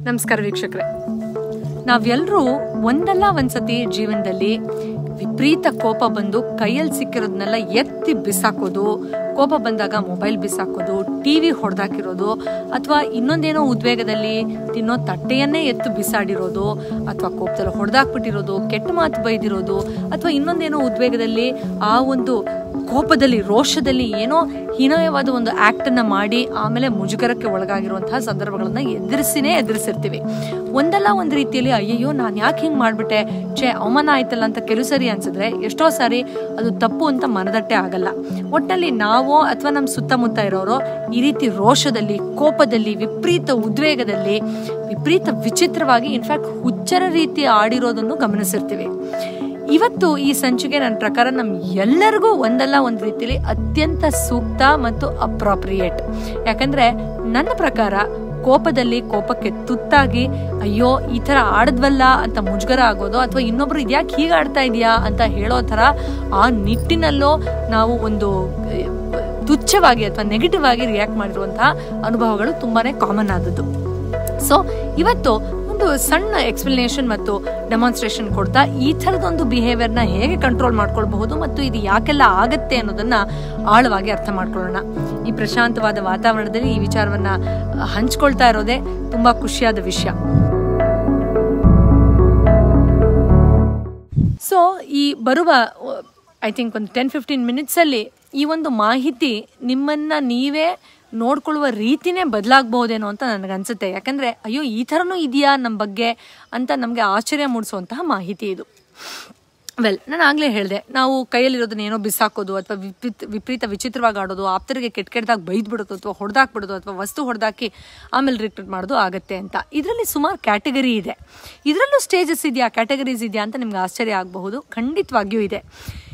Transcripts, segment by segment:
ನಮಸ್ಕಾರ ವೀಕ್ಷಕರೇ ನಾವೆಲ್ಲರೂ ಒಂದಲ್ಲ ಒಂದ್ಸತಿ ಜೀವನದಲ್ಲಿ ವಿಪರೀತ ಕೋಪ ಬಂದು ಕೈಯಲ್ಲಿ ಸಿಕ್ಕಿರೋದನ್ನೆಲ್ಲ ಎತ್ತಿ ಬಿಸಾಕೋದು ಕೋಪ ಬಂದಾಗ ಮೊಬೈಲ್ ಬಿಸಾಕೋದು ಟಿವಿ ಹೊಡೆದಾಕಿರೋದು ಅಥವಾ ಇನ್ನೊಂದೇನೋ ಉದ್ವೇಗದಲ್ಲಿ ತಿನ್ನೋ ತಟ್ಟೆಯನ್ನೇ ಎತ್ತು ಬಿಸಾಡಿರೋದು ಅಥವಾ ಕೋಪದಲ್ಲಿ ಹೊಡೆದಾಕ್ಬಿಟ್ಟಿರೋದು ಕೆಟ್ಟ ಮಾತು ಬೈದಿರೋದು ಅಥವಾ ಇನ್ನೊಂದೇನೋ ಉದ್ವೇಗದಲ್ಲಿ ಆ ಒಂದು ಕೋಪದಲ್ಲಿ ರೋಷದಲ್ಲಿ ಏನೋ ಹೀನಾಯವಾದ ಒಂದು ಆಕ್ಟ್ ಅನ್ನ ಮಾಡಿ ಆಮೇಲೆ ಮುಜುಗರಕ್ಕೆ ಒಳಗಾಗಿರುವಂತಹ ಸಂದರ್ಭಗಳನ್ನ ಎದುರಿಸಿನೇ ಎದುರಿಸಿರ್ತೀವಿ ಒಂದಲ್ಲ ಒಂದು ರೀತಿಯಲ್ಲಿ ಅಯ್ಯಯ್ಯೋ ನಾನು ಯಾಕೆ ಹಿಂಗೆ ಮಾಡ್ಬಿಟ್ಟೆ ಛೇ ಅವಮಾನ ಆಯ್ತಲ್ಲ ಅಂತ ಕೆಲವು ಸರಿ ಅನ್ಸಿದ್ರೆ ಎಷ್ಟೋ ಸಾರಿ ಅದು ತಪ್ಪು ಅಂತ ಮನದಟ್ಟೆ ಆಗಲ್ಲ ಒಟ್ಟಲ್ಲಿ ನಾವೋ ಅಥವಾ ನಮ್ಮ ಸುತ್ತಮುತ್ತ ಇರೋರು ಈ ರೀತಿ ರೋಷದಲ್ಲಿ ಕೋಪದಲ್ಲಿ ವಿಪರೀತ ಉದ್ವೇಗದಲ್ಲಿ ವಿಪರೀತ ವಿಚಿತ್ರವಾಗಿ ಇನ್ಫ್ಯಾಕ್ಟ್ ಹುಚ್ಚರ ರೀತಿ ಆಡಿರೋದನ್ನು ಗಮನಿಸಿರ್ತೀವಿ ಇವತ್ತು ಈ ಸಂಚಿಕೆ ನನ್ನ ಪ್ರಕಾರ ನಮ್ ಎಲ್ಲರಿಗೂ ಒಂದಲ್ಲ ಒಂದು ರೀತಿಯಲ್ಲಿ ಅತ್ಯಂತ ಸೂಕ್ತ ಮತ್ತು ಅಪ್ರಾಪ್ರಿಯೇಟ್ ಯಾಕಂದ್ರೆ ನನ್ನ ಪ್ರಕಾರ ಕೋಪದಲ್ಲಿ ಕೋಪಕ್ಕೆ ತುತ್ತಾಗಿ ಅಯ್ಯೋ ಈ ತರ ಆಡದ್ವಲ್ಲ ಅಂತ ಮುಜುಗರ ಆಗೋದು ಅಥವಾ ಇನ್ನೊಬ್ರು ಇದ್ಯಾಕೆ ಹೀಗೆ ಆಡ್ತಾ ಇದೆಯಾ ಅಂತ ಹೇಳೋ ತರ ಆ ನಿಟ್ಟಿನಲ್ಲೋ ನಾವು ಒಂದು ಅಹ್, ತುಚ್ಛವಾಗಿ ಅಥವಾ ನೆಗೆಟಿವ್ ಆಗಿ ರಿಯಾಕ್ಟ್ ಮಾಡಿರುವಂತಹ ಅನುಭವಗಳು ತುಂಬಾನೇ ಕಾಮನ್ ಆದದ್ದು ಸೊ ಇವತ್ತು ಒಂದು ಸಣ್ಣ ಎಕ್ಸ್ಪ್ಲನೇಷನ್ ಮತ್ತು ಡೆಮಾನ್ಸ್ಟ್ರೇಷನ್ ಕೊಡ್ತಾ ಈ ಥರದೊಂದು ಬಿಹೇವಿಯರ್ನ ಹೇಗೆ ಕಂಟ್ರೋಲ್ ಮಾಡ್ಕೊಳ್ಬಹುದು ಮತ್ತು ಇದು ಯಾಕೆಲ್ಲ ಆಗತ್ತೆ ಅನ್ನೋದನ್ನ ಆಳವಾಗಿ ಅರ್ಥ ಮಾಡ್ಕೊಳ್ಳೋಣ ಈ ಪ್ರಶಾಂತವಾದ ವಾತಾವರಣದಲ್ಲಿ ಈ ವಿಚಾರವನ್ನ ಅಹ್, ಹಂಚ್ಕೊಳ್ತಾ ಇರೋದೇ ತುಂಬಾ ಖುಷಿಯಾದ ವಿಷಯ ಸೊ ಈ ಬರುವ ಐ ಥಿಂಕ್ ಒಂದು ಟೆನ್ ಫಿಫ್ಟೀನ್ ಮಿನಿಟ್ಸಲ್ಲಿ ಈ ಒಂದು ಮಾಹಿತಿ ನಿಮ್ಮನ್ನ ನೀವೇ ನೋಡ್ಕೊಳ್ಳುವ ರೀತಿನೇ ಬದಲಾಗಬಹುದೇನೋ ಅಂತ ನನಗನ್ಸುತ್ತೆ ಯಾಕಂದ್ರೆ ಅಯ್ಯೋ ಈ ಥರನೂ ಇದೆಯಾ ನಮ್ಮ ಬಗ್ಗೆ ಅಂತ ನಮಗೆ ಆಶ್ಚರ್ಯ ಮೂಡಿಸುವಂತಹ ಮಾಹಿತಿ ಇದು ವೆಲ್ ನಾನು ಆಗಲೇ ಹೇಳಿದೆ ನಾವು ಕೈಯಲ್ಲಿರೋದನ್ನ ಏನೋ ಬಿಸಾಕೋದು ಅಥವಾ ವಿಪರೀತ ವಿಪರೀತ ವಿಚಿತ್ರವಾಗಿ ಆಡೋದು ಆಪ್ತರಿಗೆ ಕೆಟ್ಟ ಕೆಟ್ಟದಾಗ ಬೈದ್ಬಿಡೋದು ಅಥವಾ ಹೊಡೆದಾಕ್ಬಿಡೋದು ಅಥವಾ ವಸ್ತು ಹೊಡೆದಾಕಿ ಆಮೇಲೆ ರಿಕ್ರೂಟ್ ಮಾಡೋದು ಆಗತ್ತೆ ಅಂತ ಇದರಲ್ಲಿ ಸುಮಾರು ಕ್ಯಾಟಗರಿ ಇದೆ ಇದರಲ್ಲೂ ಸ್ಟೇಜಸ್ ಇದೆಯಾ ಕ್ಯಾಟಗರೀಸ್ ಇದೆಯಾ ಅಂತ ನಿಮ್ಗೆ ಆಶ್ಚರ್ಯ ಆಗಬಹುದು ಖಂಡಿತವಾಗಿಯೂ ಇದೆ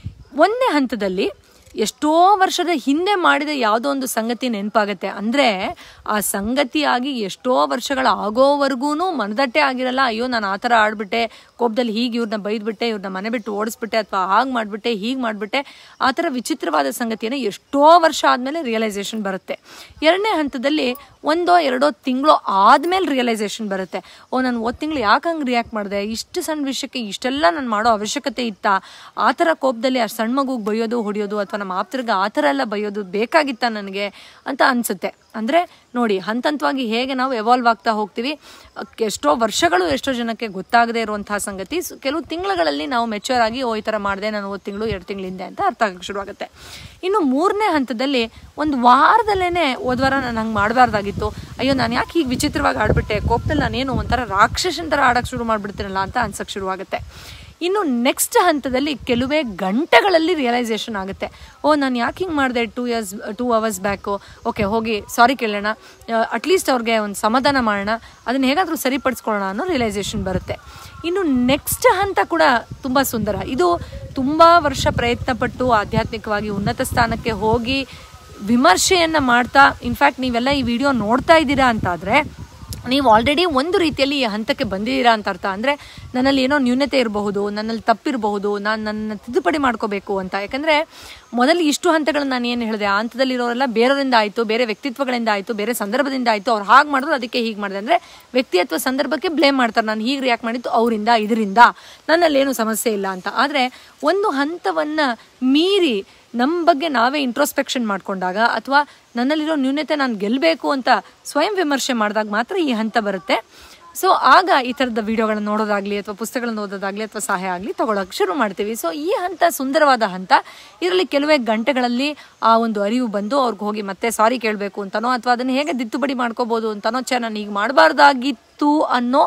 ಒಂದೇ ಹಂತದಲ್ಲಿ ಎಷ್ಟೋ ವರ್ಷದ ಹಿಂದೆ ಮಾಡಿದ ಯಾವುದೋ ಒಂದು ಸಂಗತಿ ನೆನಪಾಗತ್ತೆ ಅಂದ್ರೆ ಆ ಸಂಗತಿಯಾಗಿ ಎಷ್ಟೋ ವರ್ಷಗಳ ಆಗೋವರೆಗೂ ಮನದಟ್ಟೆ ಆಗಿರಲ್ಲ ಅಯ್ಯೋ ನಾನು ಆ ಥರ ಆಡ್ಬಿಟ್ಟೆ ಕೋಪದಲ್ಲಿ ಹೀಗೆ ಇವ್ರನ್ನ ಬೈದ್ಬಿಟ್ಟೆ ಇವ್ರನ್ನ ಮನೆ ಬಿಟ್ಟು ಓಡಿಸ್ಬಿಟ್ಟೆ ಅಥವಾ ಹಾಗೆ ಮಾಡ್ಬಿಟ್ಟೆ ಹೀಗೆ ಮಾಡ್ಬಿಟ್ಟೆ ಆ ಥರ ವಿಚಿತ್ರವಾದ ಸಂಗತಿಯನ್ನು ಎಷ್ಟೋ ವರ್ಷ ಆದಮೇಲೆ ರಿಯಲೈಸೇಷನ್ ಬರುತ್ತೆ ಎರಡನೇ ಹಂತದಲ್ಲಿ ಒಂದೋ ಎರಡೋ ತಿಂಗಳು ಆದ್ಮೇಲೆ ರಿಯಲೈಸೇಷನ್ ಬರುತ್ತೆ ಓ ನಾನು ಓದ್ ತಿಂಗಳು ಯಾಕೆ ಹಂಗೆ ರಿಯಾಕ್ಟ್ ಮಾಡಿದೆ ಇಷ್ಟು ಸಣ್ಣ ವಿಷಯಕ್ಕೆ ಇಷ್ಟೆಲ್ಲ ನಾನು ಮಾಡೋ ಅವಶ್ಯಕತೆ ಇತ್ತಾ ಆ ಥರ ಕೋಪದಲ್ಲಿ ಆ ಸಣ್ಣ ಮಗುಗೆ ಬೈಯೋದು ಹೊಡೆಯೋದು ಅಥವಾ ನಮ್ಮ ಆಪ್ತರಿಗೆ ಆ ಥರ ಎಲ್ಲ ಬೈಯೋದು ಬೇಕಾಗಿತ್ತ ನನಗೆ ಅಂತ ಅನ್ಸುತ್ತೆ ಅಂದರೆ ನೋಡಿ ಹಂತ ಹಂತವಾಗಿ ಹೇಗೆ ನಾವು ಎವಾಲ್ವ್ ಆಗ್ತಾ ಹೋಗ್ತೀವಿ ಅಕ್- ಎಷ್ಟೋ ವರ್ಷಗಳು ಎಷ್ಟೋ ಜನಕ್ಕೆ ಗೊತ್ತಾಗದೇ ಇರುವಂತಹ ಸಂಗತಿ ಸ್- ಕೆಲವು ತಿಂಗಳುಗಳಲ್ಲಿ ನಾವು ಮೆಚೂರ್ ಆಗಿ ಓ ಈ ಥರ ಮಾಡಿದೆ ನಾನು ಒಂದು ತಿಂಗಳು ಎರಡು ತಿಂಗಳ ಹಿಂದೆ ಅಂತ ಅರ್ಥ ಆಗಕ್ಕೆ ಶುರುವಾಗುತ್ತೆ ಇನ್ನು ಮೂರನೇ ಹಂತದಲ್ಲಿ ಒಂದು ವಾರದಲ್ಲೇ ಹೋದ್ವಾರ ನಾನು ಹಂಗೆ ಮಾಡಬಾರ್ದಾಗಿತ್ತು ಅಯ್ಯೋ ನಾನು ಯಾಕೆ ಹೀಗೆ ವಿಚಿತ್ರವಾಗಿ ಆಡ್ಬಿಟ್ಟೆ ಕೋಪದಲ್ಲಿ ನಾನೇನು ಒಂಥರ ರಾಕ್ಷಸನ್ ಥರ ಆಡಕ್ಕೆ ಶುರು ಮಾಡಿಬಿಡ್ತೀನಲ್ಲ ಅಂತ ಅನ್ಸಕ್ಕೆ ಶುರುವಾಗುತ್ತೆ ಇನ್ನು ನೆಕ್ಸ್ಟ್ ಹಂತದಲ್ಲಿ ಕೆಲವೇ ಗಂಟೆಗಳಲ್ಲಿ ರಿಯಲೈಸೇಷನ್ ಆಗುತ್ತೆ ಓ ನಾನು ಯಾಕೆ ಹಿಂಗೆ ಮಾಡಿದೆ two years two hours back okay ಹೋಗಿ ಸಾರಿ ಕೇಳೋಣ ಅಟ್ಲೀಸ್ಟ್ ಅವ್ರಿಗೆ ಒಂದು ಸಮಾಧಾನ ಮಾಡೋಣ ಅದನ್ನ ಹೇಗಾದರೂ ಸರಿಪಡಿಸ್ಕೊಳ್ಳೋಣ ಅನ್ನೋ ರಿಯಲೈಸೇಷನ್ ಬರುತ್ತೆ ಇನ್ನು ನೆಕ್ಸ್ಟ್ ಹಂತ ಕೂಡ ತುಂಬ ಸುಂದರ ಇದು ತುಂಬ ವರ್ಷ ಪ್ರಯತ್ನ ಪಟ್ಟು ಆಧ್ಯಾತ್ಮಿಕವಾಗಿ ಉನ್ನತ ಸ್ಥಾನಕ್ಕೆ ಹೋಗಿ ವಿಮರ್ಶೆಯನ್ನು ಮಾಡ್ತಾ ಇನ್ಫ್ಯಾಕ್ಟ್ ನೀವೆಲ್ಲ ಈ ವಿಡಿಯೋ ನೋಡ್ತಾ ಇದ್ದೀರಾ ಅಂತಾದರೆ ನೀವು ಆಲ್ರೆಡಿ ಒಂದು ರೀತಿಯಲ್ಲಿ ಈ ಹಂತಕ್ಕೆ ಬಂದಿದ್ದೀರಾ ಅಂತ ಅರ್ಥ ಅಂದರೆ ನನ್ನಲ್ಲಿ ಏನೋ ನ್ಯೂನತೆ ಇರಬಹುದು ನನ್ನಲ್ಲಿ ತಪ್ಪಿರಬಹುದು ನಾನು ನನ್ನ ತಿದ್ದುಪಡಿ ಮಾಡ್ಕೋಬೇಕು ಅಂತ ಯಾಕಂದರೆ ಮೊದಲು ಇಷ್ಟು ಹಂತಗಳನ್ನ ನಾನು ಏನು ಹೇಳಿದೆ ಆ ಹಂತದಲ್ಲಿರೋರೆಲ್ಲ ಬೇರೆಯವರಿಂದ ಆಯಿತು ಬೇರೆ ವ್ಯಕ್ತಿತ್ವಗಳಿಂದ ಆಯಿತು ಬೇರೆ ಸಂದರ್ಭದಿಂದ ಆಯಿತು ಅವ್ರು ಹಾಗೆ ಮಾಡಿದ್ರು ಅದಕ್ಕೆ ಹೀಗೆ ಮಾಡಿದೆ ಅಂದರೆ ವ್ಯಕ್ತಿ ಅಥವಾ ಸಂದರ್ಭಕ್ಕೆ ಬ್ಲೇಮ್ ಮಾಡ್ತಾರೆ ನಾನು ಹೀಗೆ ರಿಯಾಕ್ಟ್ ಮಾಡಿದ್ದು ಅವರಿಂದ ಇದರಿಂದ ನನ್ನಲ್ಲೇನು ಸಮಸ್ಯೆ ಇಲ್ಲ ಅಂತ ಆದರೆ ಒಂದು ಹಂತವನ್ನು ಮೀರಿ ನಮ್ಮ ಬಗ್ಗೆ ನಾವೇ ಇಂಟ್ರೋಸ್ಪೆಕ್ಷನ್ ಮಾಡ್ಕೊಂಡಾಗ ಅಥವಾ ನನ್ನಲ್ಲಿರೋ ನ್ಯೂನತೆ ನಾನು ಗೆಲ್ಲಬೇಕು ಅಂತ ಸ್ವಯಂ ವಿಮರ್ಶೆ ಮಾಡಿದಾಗ ಮಾತ್ರ ಈ ಹಂತ ಬರುತ್ತೆ ಸೊ ಆಗ ಈ ಥರದ ವಿಡಿಯೋಗಳನ್ನ ನೋಡೋದಾಗ್ಲಿ ಅಥವಾ ಪುಸ್ತಕಗಳನ್ನ ಓದೋದಾಗ್ಲಿ ಅಥವಾ ಸಹಾಯ ಆಗಲಿ ತಗೊಳಕ್ಕೆ ಶುರು ಮಾಡ್ತೀವಿ ಸೊ ಈ ಹಂತ ಸುಂದರವಾದ ಹಂತ ಇದರಲ್ಲಿ ಕೆಲವೇ ಗಂಟೆಗಳಲ್ಲಿ ಆ ಒಂದು ಅರಿವು ಬಂದು ಅವ್ರಿಗೆ ಹೋಗಿ ಮತ್ತೆ ಸಾರಿ ಕೇಳಬೇಕು ಅಂತನೋ ಅಥವಾ ಅದನ್ನು ಹೇಗೆ ದಿತ್ತುಬಡಿ ಮಾಡ್ಕೋಬೋದು ಅಂತನೋ ಛೆ ನಾನು ಈಗ ಮಾಡಬಾರ್ದಾಗಿತ್ತು ಅನ್ನೋ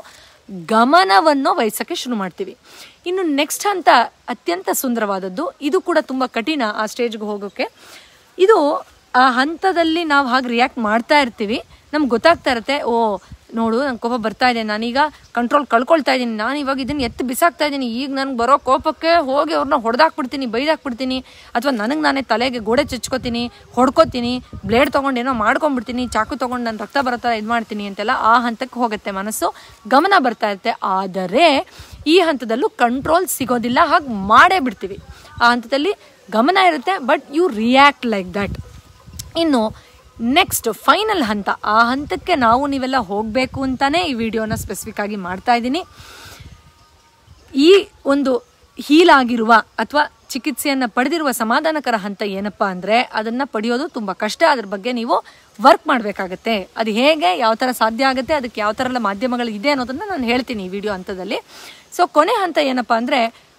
ಗಮನವನ್ನು ವಹಿಸೋಕ್ಕೆ ಶುರು ಮಾಡ್ತೀವಿ ಇನ್ನು ನೆಕ್ಸ್ಟ್ ಹಂತ ಅತ್ಯಂತ ಸುಂದರವಾದದ್ದು ಇದು ಕೂಡ ತುಂಬ ಕಠಿಣ ಆ ಸ್ಟೇಜ್ಗೆ ಹೋಗೋಕ್ಕೆ ಇದು ಆ ಹಂತದಲ್ಲಿ ನಾವು ಹಾಗೆ ರಿಯಾಕ್ಟ್ ಮಾಡ್ತಾ ಇರ್ತೀವಿ ನಮ್ಗೆ ಗೊತ್ತಾಗ್ತಾ ಇರುತ್ತೆ ಓ ನೋಡು ನಂಗೆ ಕೋಪ ಬರ್ತಾ ಇದೆ ನಾನೀಗ ಕಂಟ್ರೋಲ್ ಕಳ್ಕೊಳ್ತಾ ಇದ್ದೀನಿ ನಾನು ಇವಾಗ ಇದನ್ನು ಎತ್ತು ಬಿಸಾಕ್ತಾ ಇದ್ದೀನಿ ಈಗ ನನಗೆ ಬರೋ ಕೋಪಕ್ಕೆ ಹೋಗಿ ಅವ್ರನ್ನ ಹೊಡೆದಾಕ್ಬಿಡ್ತೀನಿ ಬೈದಾಕ್ಬಿಡ್ತೀನಿ ಅಥವಾ ನನಗೆ ನಾನೇ ತಲೆಗೆ ಗೋಡೆ ಚಚ್ಕೋತೀನಿ ಹೊಡ್ಕೋತೀನಿ ಬ್ಲೇಡ್ ತೊಗೊಂಡು ಏನೋ ಮಾಡ್ಕೊಂಡ್ಬಿಡ್ತೀನಿ ಚಾಕು ತೊಗೊಂಡು ನಾನು ರಕ್ತ ಬರೋ ಥರ ಇದು ಮಾಡ್ತೀನಿ ಅಂತೆಲ್ಲ ಆ ಹಂತಕ್ಕೆ ಹೋಗುತ್ತೆ ಮನಸ್ಸು ಗಮನ ಬರ್ತಾ ಇರುತ್ತೆ ಆದರೆ ಈ ಹಂತದಲ್ಲೂ ಕಂಟ್ರೋಲ್ ಸಿಗೋದಿಲ್ಲ ಹಾಗೆ ಮಾಡೇ ಬಿಡ್ತೀವಿ ಆ ಹಂತದಲ್ಲಿ ಗಮನ ಇರುತ್ತೆ but you react like that ಇನ್ನು ನೆಕ್ಸ್ಟ್ ಫೈನಲ್ ಹಂತ ಆ ಹಂತಕ್ಕೆ ನಾವು ನೀವೆಲ್ಲ ಹೋಗಬೇಕು ಅಂತಾನೆ ಈ ವಿಡಿಯೋನ ಸ್ಪೆಸಿಫಿಕ್ ಆಗಿ ಮಾಡ್ತಾ ಇದ್ದೀನಿ ಈ ಒಂದು ಹೀಲ್ ಆಗಿರುವ ಅಥವಾ ಚಿಕಿತ್ಸೆಯನ್ನು ಪಡೆದಿರುವ ಸಮಾಧಾನಕರ ಹಂತ ಏನಪ್ಪಾ ಅಂದರೆ ಅದನ್ನು ಪಡೆಯೋದು ತುಂಬ ಕಷ್ಟ ಅದ್ರ ಬಗ್ಗೆ ನೀವು ವರ್ಕ್ ಮಾಡಬೇಕಾಗತ್ತೆ ಅದು ಹೇಗೆ ಯಾವ ಥರ ಸಾಧ್ಯ ಆಗುತ್ತೆ ಅದಕ್ಕೆ ಯಾವ ಥರ ಎಲ್ಲ ಮಾಧ್ಯಮಗಳು ಇದೆ ಅನ್ನೋದನ್ನು ನಾನು ಹೇಳ್ತೀನಿ ಈ ವಿಡಿಯೋ ಹಂತದಲ್ಲಿ ಸೊ ಕೊನೆ ಹಂತ ಏನಪ್ಪಾ ಅಂದರೆ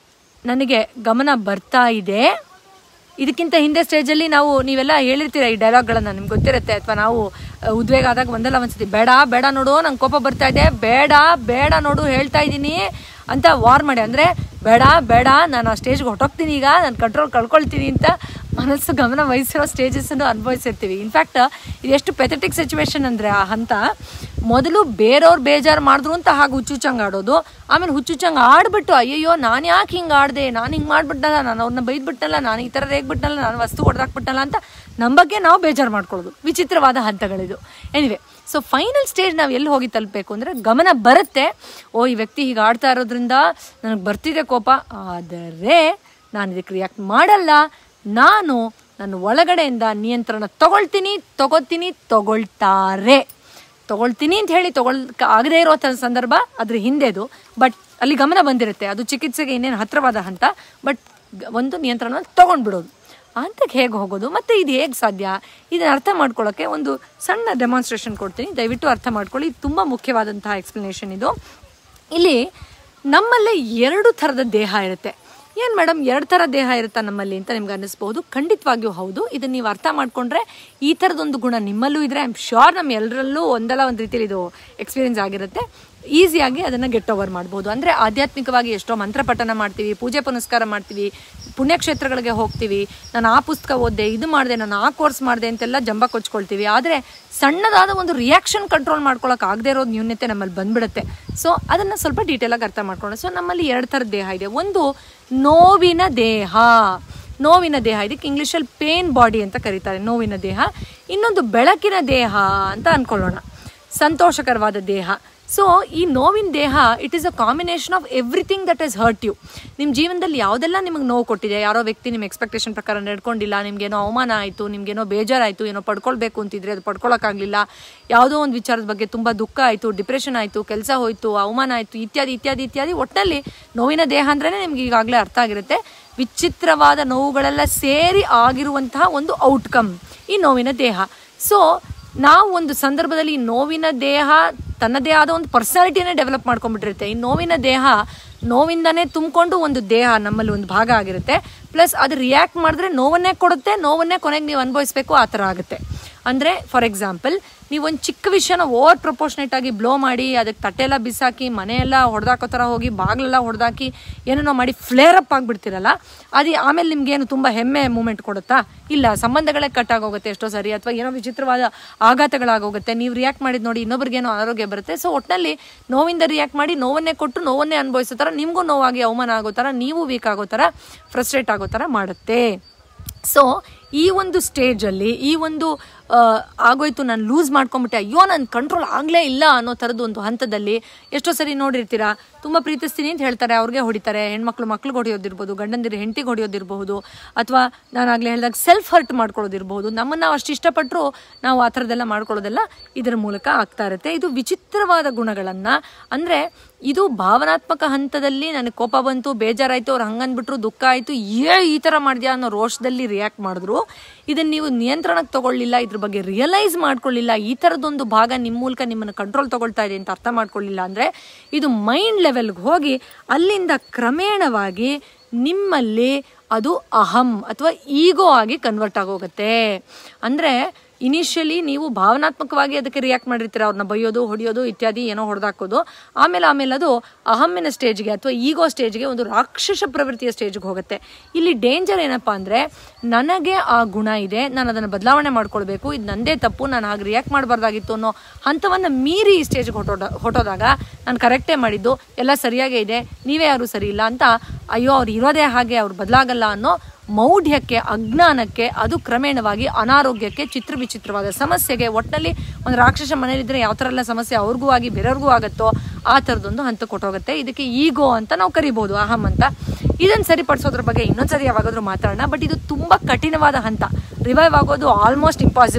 ನನಗೆ ಗಮನ ಬರ್ತಾ ಇದೆ ಇದಕ್ಕಿಂತ ಹಿಂದೆ ಸ್ಟೇಜಲ್ಲಿ ನಾವು ನೀವೆಲ್ಲ ಹೇಳಿರ್ತೀರ ಈ ಡೈಲಾಗ್ಗಳನ್ನು ನಿಮ್ಗೆ ಗೊತ್ತಿರುತ್ತೆ ಅಥವಾ ನಾವು ಅಹ್, ಉದ್ವೇಗ ಆದಾಗ ಒಂದಲ್ಲ ಒಂದ್ಸತಿ ಬೇಡ ಬೇಡ ನೋಡು ನಂಗೆ ಕೋಪ ಬರ್ತಾ ಇದೆ ಬೇಡ ಬೇಡ ನೋಡು ಹೇಳ್ತಾ ಇದ್ದೀನಿ ಅಂತ ವಾರ್ ಮಾಡಿ ಅಂದರೆ ಬೇಡ ಬೇಡ ನಾನು ಆ ಸ್ಟೇಜ್ಗೆ ಹೊಟ್ಟೋಗ್ತೀನಿ ಈಗ ನಾನು ಕಂಟ್ರೋಲ್ ಕಳ್ಕೊಳ್ತೀನಿ ಅಂತ ಮನಸ್ಸು ಗಮನ ವಹಿಸಿರೋ ಸ್ಟೇಜಸ್ಸನ್ನು ಅನುಭವಿಸಿರ್ತೀವಿ ಇನ್ಫ್ಯಾಕ್ಟ್ ಇದು ಎಷ್ಟು ಪೆಥೆಟಿಕ್ ಸಿಚುವೇಶನ್ ಅಂದರೆ ಆ ಹಂತ ಮೊದಲು ಬೇರೆಯವ್ರು ಬೇಜಾರು ಮಾಡಿದ್ರು ಅಂತ ಹಾಗೆ ಹುಚ್ಚುಚ್ಚಂಗೆ ಆಡೋದು ಆಮೇಲೆ ಹುಚ್ಚುಚ್ಚಂಗೆ ಆಡ್ಬಿಟ್ಟು ಅಯ್ಯಯ್ಯೋ ನಾನು ಯಾಕೆ ಹಿಂಗೆ ಆಡಿದೆ ನಾನು ಹಿಂಗೆ ಮಾಡ್ಬಿಟ್ಟಲ್ಲ ನಾನು ಅವ್ರನ್ನ ಬೈದ್ಬಿಟ್ಟಲ್ಲ ನಾನು ಈ ಥರ ರೇಗ್ಬಿಟ್ಟಲ್ಲ ನಾನು ವಸ್ತು ಹೊಡೆದಾಕ್ಬಿಟ್ಟಲ್ಲ ಅಂತ ನಮ್ಮ ಬಗ್ಗೆ ನಾವು ಬೇಜಾರು ಮಾಡ್ಕೊಳ್ಳೋದು ವಿಚಿತ್ರವಾದ ಹಂತಗಳಿದು ಎನಿವೆ ಸೊ ಫೈನಲ್ ಸ್ಟೇಜ್ ನಾವು ಎಲ್ಲಿ ಹೋಗಿ ತಲುಪಬೇಕು ಅಂದರೆ ಗಮನ ಬರುತ್ತೆ ಓ ಈ ವ್ಯಕ್ತಿ ಹೀಗೆ ಆಡ್ತಾ ಇರೋದ್ರಿಂದ ನನಗೆ ಬರ್ತಿದೆ ಕೋಪ ಆದರೆ ನಾನು ಇದಕ್ಕೆ ರಿಯಾಕ್ಟ್ ಮಾಡಲ್ಲ ನಾನು ನನ್ನ ಒಳಗಡೆಯಿಂದ ನಿಯಂತ್ರಣ ತಗೊಳ್ತೀನಿ ತಗೋತೀನಿ ತಗೊಳ್ತಾರೆ ತಗೊಳ್ತೀನಿ ಅಂತ ಹೇಳಿ ತಗೊಳ್ ಆಗದೇ ಇರೋ ತ- ಸಂದರ್ಭ ಅದ್ರ ಹಿಂದೆದು ಬಟ್ ಅಲ್ಲಿ ಗಮನ ಬಂದಿರುತ್ತೆ ಅದು ಚಿಕಿತ್ಸೆಗೆ ಇನ್ನೇನು ಹತ್ರವಾದ ಹಂತ ಬಟ್ ಒಂದು ನಿಯಂತ್ರಣವನ್ನು ತಗೊಂಡ್ಬಿಡೋದು ಆ ಹಂತಕ್ಕೆ ಹೇಗೆ ಹೋಗೋದು ಮತ್ತು ಇದು ಹೇಗೆ ಸಾಧ್ಯ ಇದನ್ನು ಅರ್ಥ ಮಾಡ್ಕೊಳ್ಳೋಕ್ಕೆ ಒಂದು ಸಣ್ಣ ಡೆಮಾನ್ಸ್ಟ್ರೇಷನ್ ಕೊಡ್ತೀನಿ ದಯವಿಟ್ಟು ಅರ್ಥ ಮಾಡ್ಕೊಳ್ಳಿ ಇದು ತುಂಬ ಮುಖ್ಯವಾದಂತಹ ಎಕ್ಸ್ಪ್ಲನೇಷನ್ ಇದು ಇಲ್ಲಿ ನಮ್ಮಲ್ಲೇ ಎರಡು ಥರದ ದೇಹ ಇರುತ್ತೆ ಏನು ಮೇಡಮ್ ಎರಡು ಥರ ದೇಹ ಇರುತ್ತಾ ನಮ್ಮಲ್ಲಿ ಅಂತ ನಿಮ್ಗೆ ಅನ್ನಿಸ್ಬೋದು ಖಂಡಿತವಾಗಿಯೂ ಹೌದು ಇದನ್ನು ನೀವು ಅರ್ಥ ಮಾಡ್ಕೊಂಡ್ರೆ ಈ ಥರದೊಂದು ಗುಣ ನಿಮ್ಮಲ್ಲೂ ಇದ್ರೆ ಐ ಆಮ್ ಶ್ಯೂರ್ ನಮ್ಮ ಎಲ್ಲರಲ್ಲೂ ಒಂದಲ್ಲ ಒಂದು ರೀತಿಯಲ್ಲಿ ಇದು ಎಕ್ಸ್ಪೀರಿಯನ್ಸ್ ಆಗಿರುತ್ತೆ ಈಸಿಯಾಗಿ ಅದನ್ನು ಗೆಟ್ ಓವರ್ ಮಾಡ್ಬೋದು ಅಂದರೆ ಆಧ್ಯಾತ್ಮಿಕವಾಗಿ ಎಷ್ಟೋ ಮಂತ್ರ ಪಠನ ಮಾಡ್ತೀವಿ ಪೂಜೆ ಪುನಸ್ಕಾರ ಮಾಡ್ತೀವಿ ಪುಣ್ಯಕ್ಷೇತ್ರಗಳಿಗೆ ಹೋಗ್ತೀವಿ ನಾನು ಆ ಪುಸ್ತಕ ಓದಿದೆ ಇದು ಮಾಡಿದೆ ನಾನು ಆ ಕೋರ್ಸ್ ಮಾಡಿದೆ ಅಂತೆಲ್ಲ ಜಂಬ ಕೊಚ್ಕೊಳ್ತೀವಿ ಆದರೆ ಸಣ್ಣದಾದ ಒಂದು ರಿಯಾಕ್ಷನ್ ಕಂಟ್ರೋಲ್ ಮಾಡ್ಕೊಳಕ್ಕೆ ಆಗದೆ ಇರೋದು ನ್ಯೂನ್ಯತೆ ನಮ್ಮಲ್ಲಿ ಬಂದ್ಬಿಡುತ್ತೆ ಸೊ ಅದನ್ನು ಸ್ವಲ್ಪ ಡೀಟೇಲಾಗಿ ಅರ್ಥ ಮಾಡ್ಕೊಳ್ಳೋಣ ಸೊ ನಮ್ಮಲ್ಲಿ ಎರಡು ಥರದ ದೇಹ ಇದೆ ಒಂದು ನೋವಿನ ದೇಹ ನೋವಿನ ದೇಹ ಇದಕ್ಕೆ ಇಂಗ್ಲೀಷಲ್ಲಿ ಪೇನ್ ಬಾಡಿ ಅಂತ ಕರೀತಾರೆ ನೋವಿನ ದೇಹ ಇನ್ನೊಂದು ಬೆಳಕಿನ ದೇಹ ಅಂತ ಅನ್ಕೊಳ್ಳೋಣ ಸಂತೋಷಕರವಾದ ದೇಹ ಸೊ ಈ ನೋವಿನ ದೇಹ it is a combination of everything that is hurt you ನಿಮ್ಮ ಜೀವನದಲ್ಲಿ ಯಾವುದೆಲ್ಲ ನಿಮಗೆ ನೋವು ಕೊಟ್ಟಿದೆ ಯಾರೋ ವ್ಯಕ್ತಿ ನಿಮ್ಮ ಎಕ್ಸ್ಪೆಕ್ಟೇಷನ್ ಪ್ರಕಾರ ನಡ್ಕೊಂಡಿಲ್ಲ ನಿಮ್ಗೇನೋ ಅವಮಾನ ಆಯಿತು ನಿಮ್ಗೇನೋ ಬೇಜಾರಾಯಿತು ಏನೋ ಪಡ್ಕೊಳ್ಬೇಕು ಅಂತಿದ್ರೆ ಅದು ಪಡ್ಕೊಳಕ್ಕಾಗಲಿಲ್ಲ ಯಾವುದೋ ಒಂದು ವಿಚಾರದ ಬಗ್ಗೆ ತುಂಬ ದುಃಖ ಆಯಿತು ಡಿಪ್ರೆಷನ್ ಆಯಿತು ಕೆಲಸ ಹೋಯಿತು ಅವಮಾನ ಆಯಿತು ಇತ್ಯಾದಿ ಇತ್ಯಾದಿ ಇತ್ಯಾದಿ ಒಟ್ಟಿನಲ್ಲಿ ನೋವಿನ ದೇಹ ಅಂದ್ರೇ ನಿಮ್ಗೆ ಈಗಾಗಲೇ ಅರ್ಥ ಆಗಿರುತ್ತೆ ವಿಚಿತ್ರವಾದ ನೋವುಗಳೆಲ್ಲ ಸೇರಿ ಆಗಿರುವಂತಹ ಒಂದು ಔಟ್ಕಮ್ ಈ ನೋವಿನ ದೇಹ ಸೊ ನಾವು ಒಂದು ಸಂದರ್ಭದಲ್ಲಿ ಈ ನೋವಿನ ದೇಹ ತನ್ನದೇ ಆದ ಒಂದು ಪರ್ಸನಾಲಿಟಿನೇ ಡೆವಲಪ್ ಮಾಡ್ಕೊಂಡ್ಬಿಟ್ಟಿರುತ್ತೆ ಈ ನೋವಿನ ದೇಹ ನೋವಿಂದನೇ ತುಂಬಿಕೊಂಡು ಒಂದು ದೇಹ ನಮ್ಮಲ್ಲಿ ಒಂದು ಭಾಗ ಆಗಿರುತ್ತೆ ಪ್ಲಸ್ ಅದು ರಿಯಾಕ್ಟ್ ಮಾಡಿದ್ರೆ ನೋವನ್ನೇ ಕೊಡುತ್ತೆ ನೋವನ್ನೇ ಕೊನೆಗೆ ನೀವು ಅನುಭವಿಸ್ಬೇಕು ಆ ಥರ ಆಗುತ್ತೆ ಅಂದರೆ ಫಾರ್ ಎಕ್ಸಾಂಪಲ್ ನೀವು ಒಂದು ಚಿಕ್ಕ ವಿಷಯನ ಓವರ್ ಪ್ರಪೋರ್ಷನೇಟ್ ಆಗಿ ಬ್ಲೋ ಮಾಡಿ ಅದಕ್ಕೆ ತಟ್ಟೆಲ್ಲ ಬಿಸಾಕಿ ಮನೆಯೆಲ್ಲ ಹೊಡೆದಾಕೋ ಥರ ಹೋಗಿ ಬಾಗಿಲೆಲ್ಲ ಹೊಡೆದಾಕಿ ಏನೇನೋ ಮಾಡಿ ಫ್ಲೇರ್ ಅಪ್ ಆಗಿಬಿಡ್ತೀರಲ್ಲ ಅದು ಆಮೇಲೆ ನಿಮ್ಗೇನು ತುಂಬ ಹೆಮ್ಮೆ ಮೂಮೆಂಟ್ ಕೊಡುತ್ತಾ ಇಲ್ಲ ಸಂಬಂಧಗಳೇ ಕಟ್ ಆಗೋಗುತ್ತೆ ಎಷ್ಟೋ ಸರಿ ಅಥವಾ ಏನೋ ವಿಚಿತ್ರವಾದ ಆಘಾತಗಳಾಗೋಗುತ್ತೆ ನೀವು ರಿಯಾಕ್ಟ್ ಮಾಡಿದ್ ನೋಡಿ ಇನ್ನೊಬ್ರಿಗೇನೋ ಆರೋಗ್ಯ ಬರುತ್ತೆ ಸೊ ಒಟ್ಟಿನಲ್ಲಿ ನೋವಿಂದ ರಿಯಾಕ್ಟ್ ಮಾಡಿ ನೋವನ್ನೇ ಕೊಟ್ಟು ನೋವನ್ನೇ ಅನುಭವಿಸೋ ಥರ ನಿಮಗೂ ನೋವಾಗಿ ಅವಮಾನ ಆಗೋ ಥರ ನೀವು ವೀಕ್ ಆಗೋ ಥರ ಫ್ರಸ್ಟ್ರೇಟ್ ಆಗೋ ಥರ ಮಾಡುತ್ತೆ ಸೊ ಈ ಒಂದು ಸ್ಟೇಜಲ್ಲಿ ಈ ಒಂದು ಆ, ಆಗೋಯ್ತು ನಾನು ಲೂಸ್ ಮಾಡ್ಕೊಂಬಿಟ್ಟೆ ಅಯ್ಯೋ ನನ್ನ ಕಂಟ್ರೋಲ್ ಆಗಲೇ ಇಲ್ಲ ಅನ್ನೋ ಥರದ್ದು ಒಂದು ಹಂತದಲ್ಲಿ ಎಷ್ಟೋ ಸರಿ ನೋಡಿರ್ತೀರಾ ತುಂಬ ಪ್ರೀತಿಸ್ತೀನಿ ಅಂತ ಹೇಳ್ತಾರೆ ಅವ್ರಿಗೆ ಹೊಡಿತಾರೆ ಹೆಣ್ಮಕ್ಳು ಮಕ್ಳಿಗೆ ಹೊಡೆಯೋದಿರ್ಬೋದು ಗಂಡಂದಿರು ಹೆಂಡತಿಗೆ ಹೊಡೆಯೋದಿರ್ಬೋದು ಅಥವಾ ನಾನು ಆಗಲೇ ಹೇಳಿದಾಗ ಸೆಲ್ಫ್ ಹರ್ಟ್ ಮಾಡ್ಕೊಳ್ಳೋದಿರ್ಬೋದು ನಮ್ಮನ್ನು ನಾವು ಅಷ್ಟು ಇಷ್ಟಪಟ್ಟರು ನಾವು ಆ ಥರದ್ದೆಲ್ಲ ಮಾಡ್ಕೊಳ್ಳೋದೆಲ್ಲ ಇದರ ಮೂಲಕ ಆಗ್ತಾ ಇರುತ್ತೆ ಇದು ವಿಚಿತ್ರವಾದ ಗುಣಗಳನ್ನು ಅಂದರೆ ಇದು ಭಾವನಾತ್ಮಕ ಹಂತದಲ್ಲಿ ನನಗೆ ಕೋಪ ಬಂತು ಬೇಜಾರಾಯಿತು ಅವ್ರು ಹಂಗನ್ಬಿಟ್ರು ದುಃಖ ಆಯಿತು ಏ ಈ ಥರ ಮಾಡಿದ್ಯಾ ಅನ್ನೋ ರೋಷದಲ್ಲಿ ರಿಯಾಕ್ಟ್ ಮಾಡಿದ್ರು ಇದನ್ನು ನೀವು ನಿಯಂತ್ರಣಕ್ಕೆ ತಗೊಳ್ಳಿಲ್ಲ ಇದ್ರ ಬಗ್ಗೆ ರಿಯಲೈಸ್ ಮಾಡ್ಕೊಳ್ಳಿಲ್ಲ ಈ ಥರದೊಂದು ಭಾಗ ನಿಮ್ಮ ಮೂಲಕ ನಿಮ್ಮನ್ನು ಕಂಟ್ರೋಲ್ ತಗೊಳ್ತಾ ಇದೆ ಅಂತ ಅರ್ಥ ಮಾಡ್ಕೊಳ್ಳಿಲ್ಲ ಅಂದರೆ ಇದು ಮೈಂಡ್ ಲೆವೆಲ್ಗೆ ಹೋಗಿ ಅಲ್ಲಿಂದ ಕ್ರಮೇಣವಾಗಿ ನಿಮ್ಮಲ್ಲಿ ಅದು ಅಹಂ ಅಥವಾ ಈಗೋ ಆಗಿ ಕನ್ವರ್ಟ್ ಆಗೋಗುತ್ತೆ ಅಂದರೆ ಇನಿಷಿಯಲಿ ನೀವು ಭಾವನಾತ್ಮಕವಾಗಿ ಅದಕ್ಕೆ ರಿಯಾಕ್ಟ್ ಮಾಡಿರ್ತೀರ ಅವ್ರನ್ನ ಬೈಯೋದು ಹೊಡೆಯೋದು ಇತ್ಯಾದಿ ಏನೋ ಹೊಡೆದಾಕೋದು ಆಮೇಲೆ ಆಮೇಲೆ ಅದು ಅಹಮ್ಮಿನ ಸ್ಟೇಜ್ಗೆ ಅಥವಾ ಈಗೋ ಸ್ಟೇಜ್ಗೆ ಒಂದು ರಾಕ್ಷಸ ಪ್ರವೃತ್ತಿಯ ಸ್ಟೇಜ್ಗೆ ಹೋಗುತ್ತೆ ಇಲ್ಲಿ ಡೇಂಜರ್ ಏನಪ್ಪ ಅಂದರೆ ನನಗೆ ಆ ಗುಣ ಇದೆ ನಾನು ಅದನ್ನು ಬದಲಾವಣೆ ಮಾಡ್ಕೊಳ್ಬೇಕು ಇದು ನಂದೇ ತಪ್ಪು ನಾನು ಹಾಗೆ ರಿಯಾಕ್ಟ್ ಮಾಡಬಾರ್ದಾಗಿತ್ತು ಅನ್ನೋ ಹಂತವನ್ನು ಮೀರಿ ಈ ಸ್ಟೇಜ್ಗೆ ಹೊಟ್ಟೋದ ಹೊಟ್ಟೋದಾಗ ನಾನು ಕರೆಕ್ಟೇ ಮಾಡಿದ್ದು ಎಲ್ಲ ಸರಿಯಾಗೇ ಇದೆ ನೀವೇ ಯಾರು ಸರಿ ಇಲ್ಲ ಅಂತ ಅಯ್ಯೋ ಅವ್ರು ಇರೋದೇ ಹಾಗೆ ಅವ್ರು ಬದಲಾಗಲ್ಲ ಅನ್ನೋ ಮೌಢ್ಯಕ್ಕೆ ಅಜ್ಞಾನಕ್ಕೆ ಅದು ಕ್ರಮೇಣವಾಗಿ ಅನಾರೋಗ್ಯಕ್ಕೆ ಚಿತ್ರ ವಿಚಿತ್ರವಾದ ಸಮಸ್ಯೆಗೆ ಒಟ್ಟಿನಲ್ಲಿ ಒಂದು ರಾಕ್ಷಸ ಮನೇಲಿದ್ರೆ ಯಾವ ಥರ ಎಲ್ಲ ಸಮಸ್ಯೆ ಅವ್ರಿಗೂ ಆಗಿ ಬೇರೆಯವ್ರಿಗೂ ಆಗುತ್ತೋ ಆ ಥರದೊಂದು ಹಂತ ಕೊಟ್ಟೋಗುತ್ತೆ ಇದಕ್ಕೆ ಈಗೋ ಅಂತ ನಾವು ಕರಿಬೋದು ಅಹಂ ಅಂತ ಇದನ್ನು ಸರಿಪಡಿಸೋದ್ರ ಬಗ್ಗೆ ಇನ್ನೊಂದ್ಸರಿ ಯಾವಾಗಾದ್ರೂ ಮಾತಾಡೋಣ ಬಟ್ ಇದು ತುಂಬ ಕಠಿಣವಾದ ಹಂತ ರಿವೈವ್ ಆಗೋದು ಆಲ್ಮೋಸ್ಟ್ ಇಂಪಾಸಿಬಲ್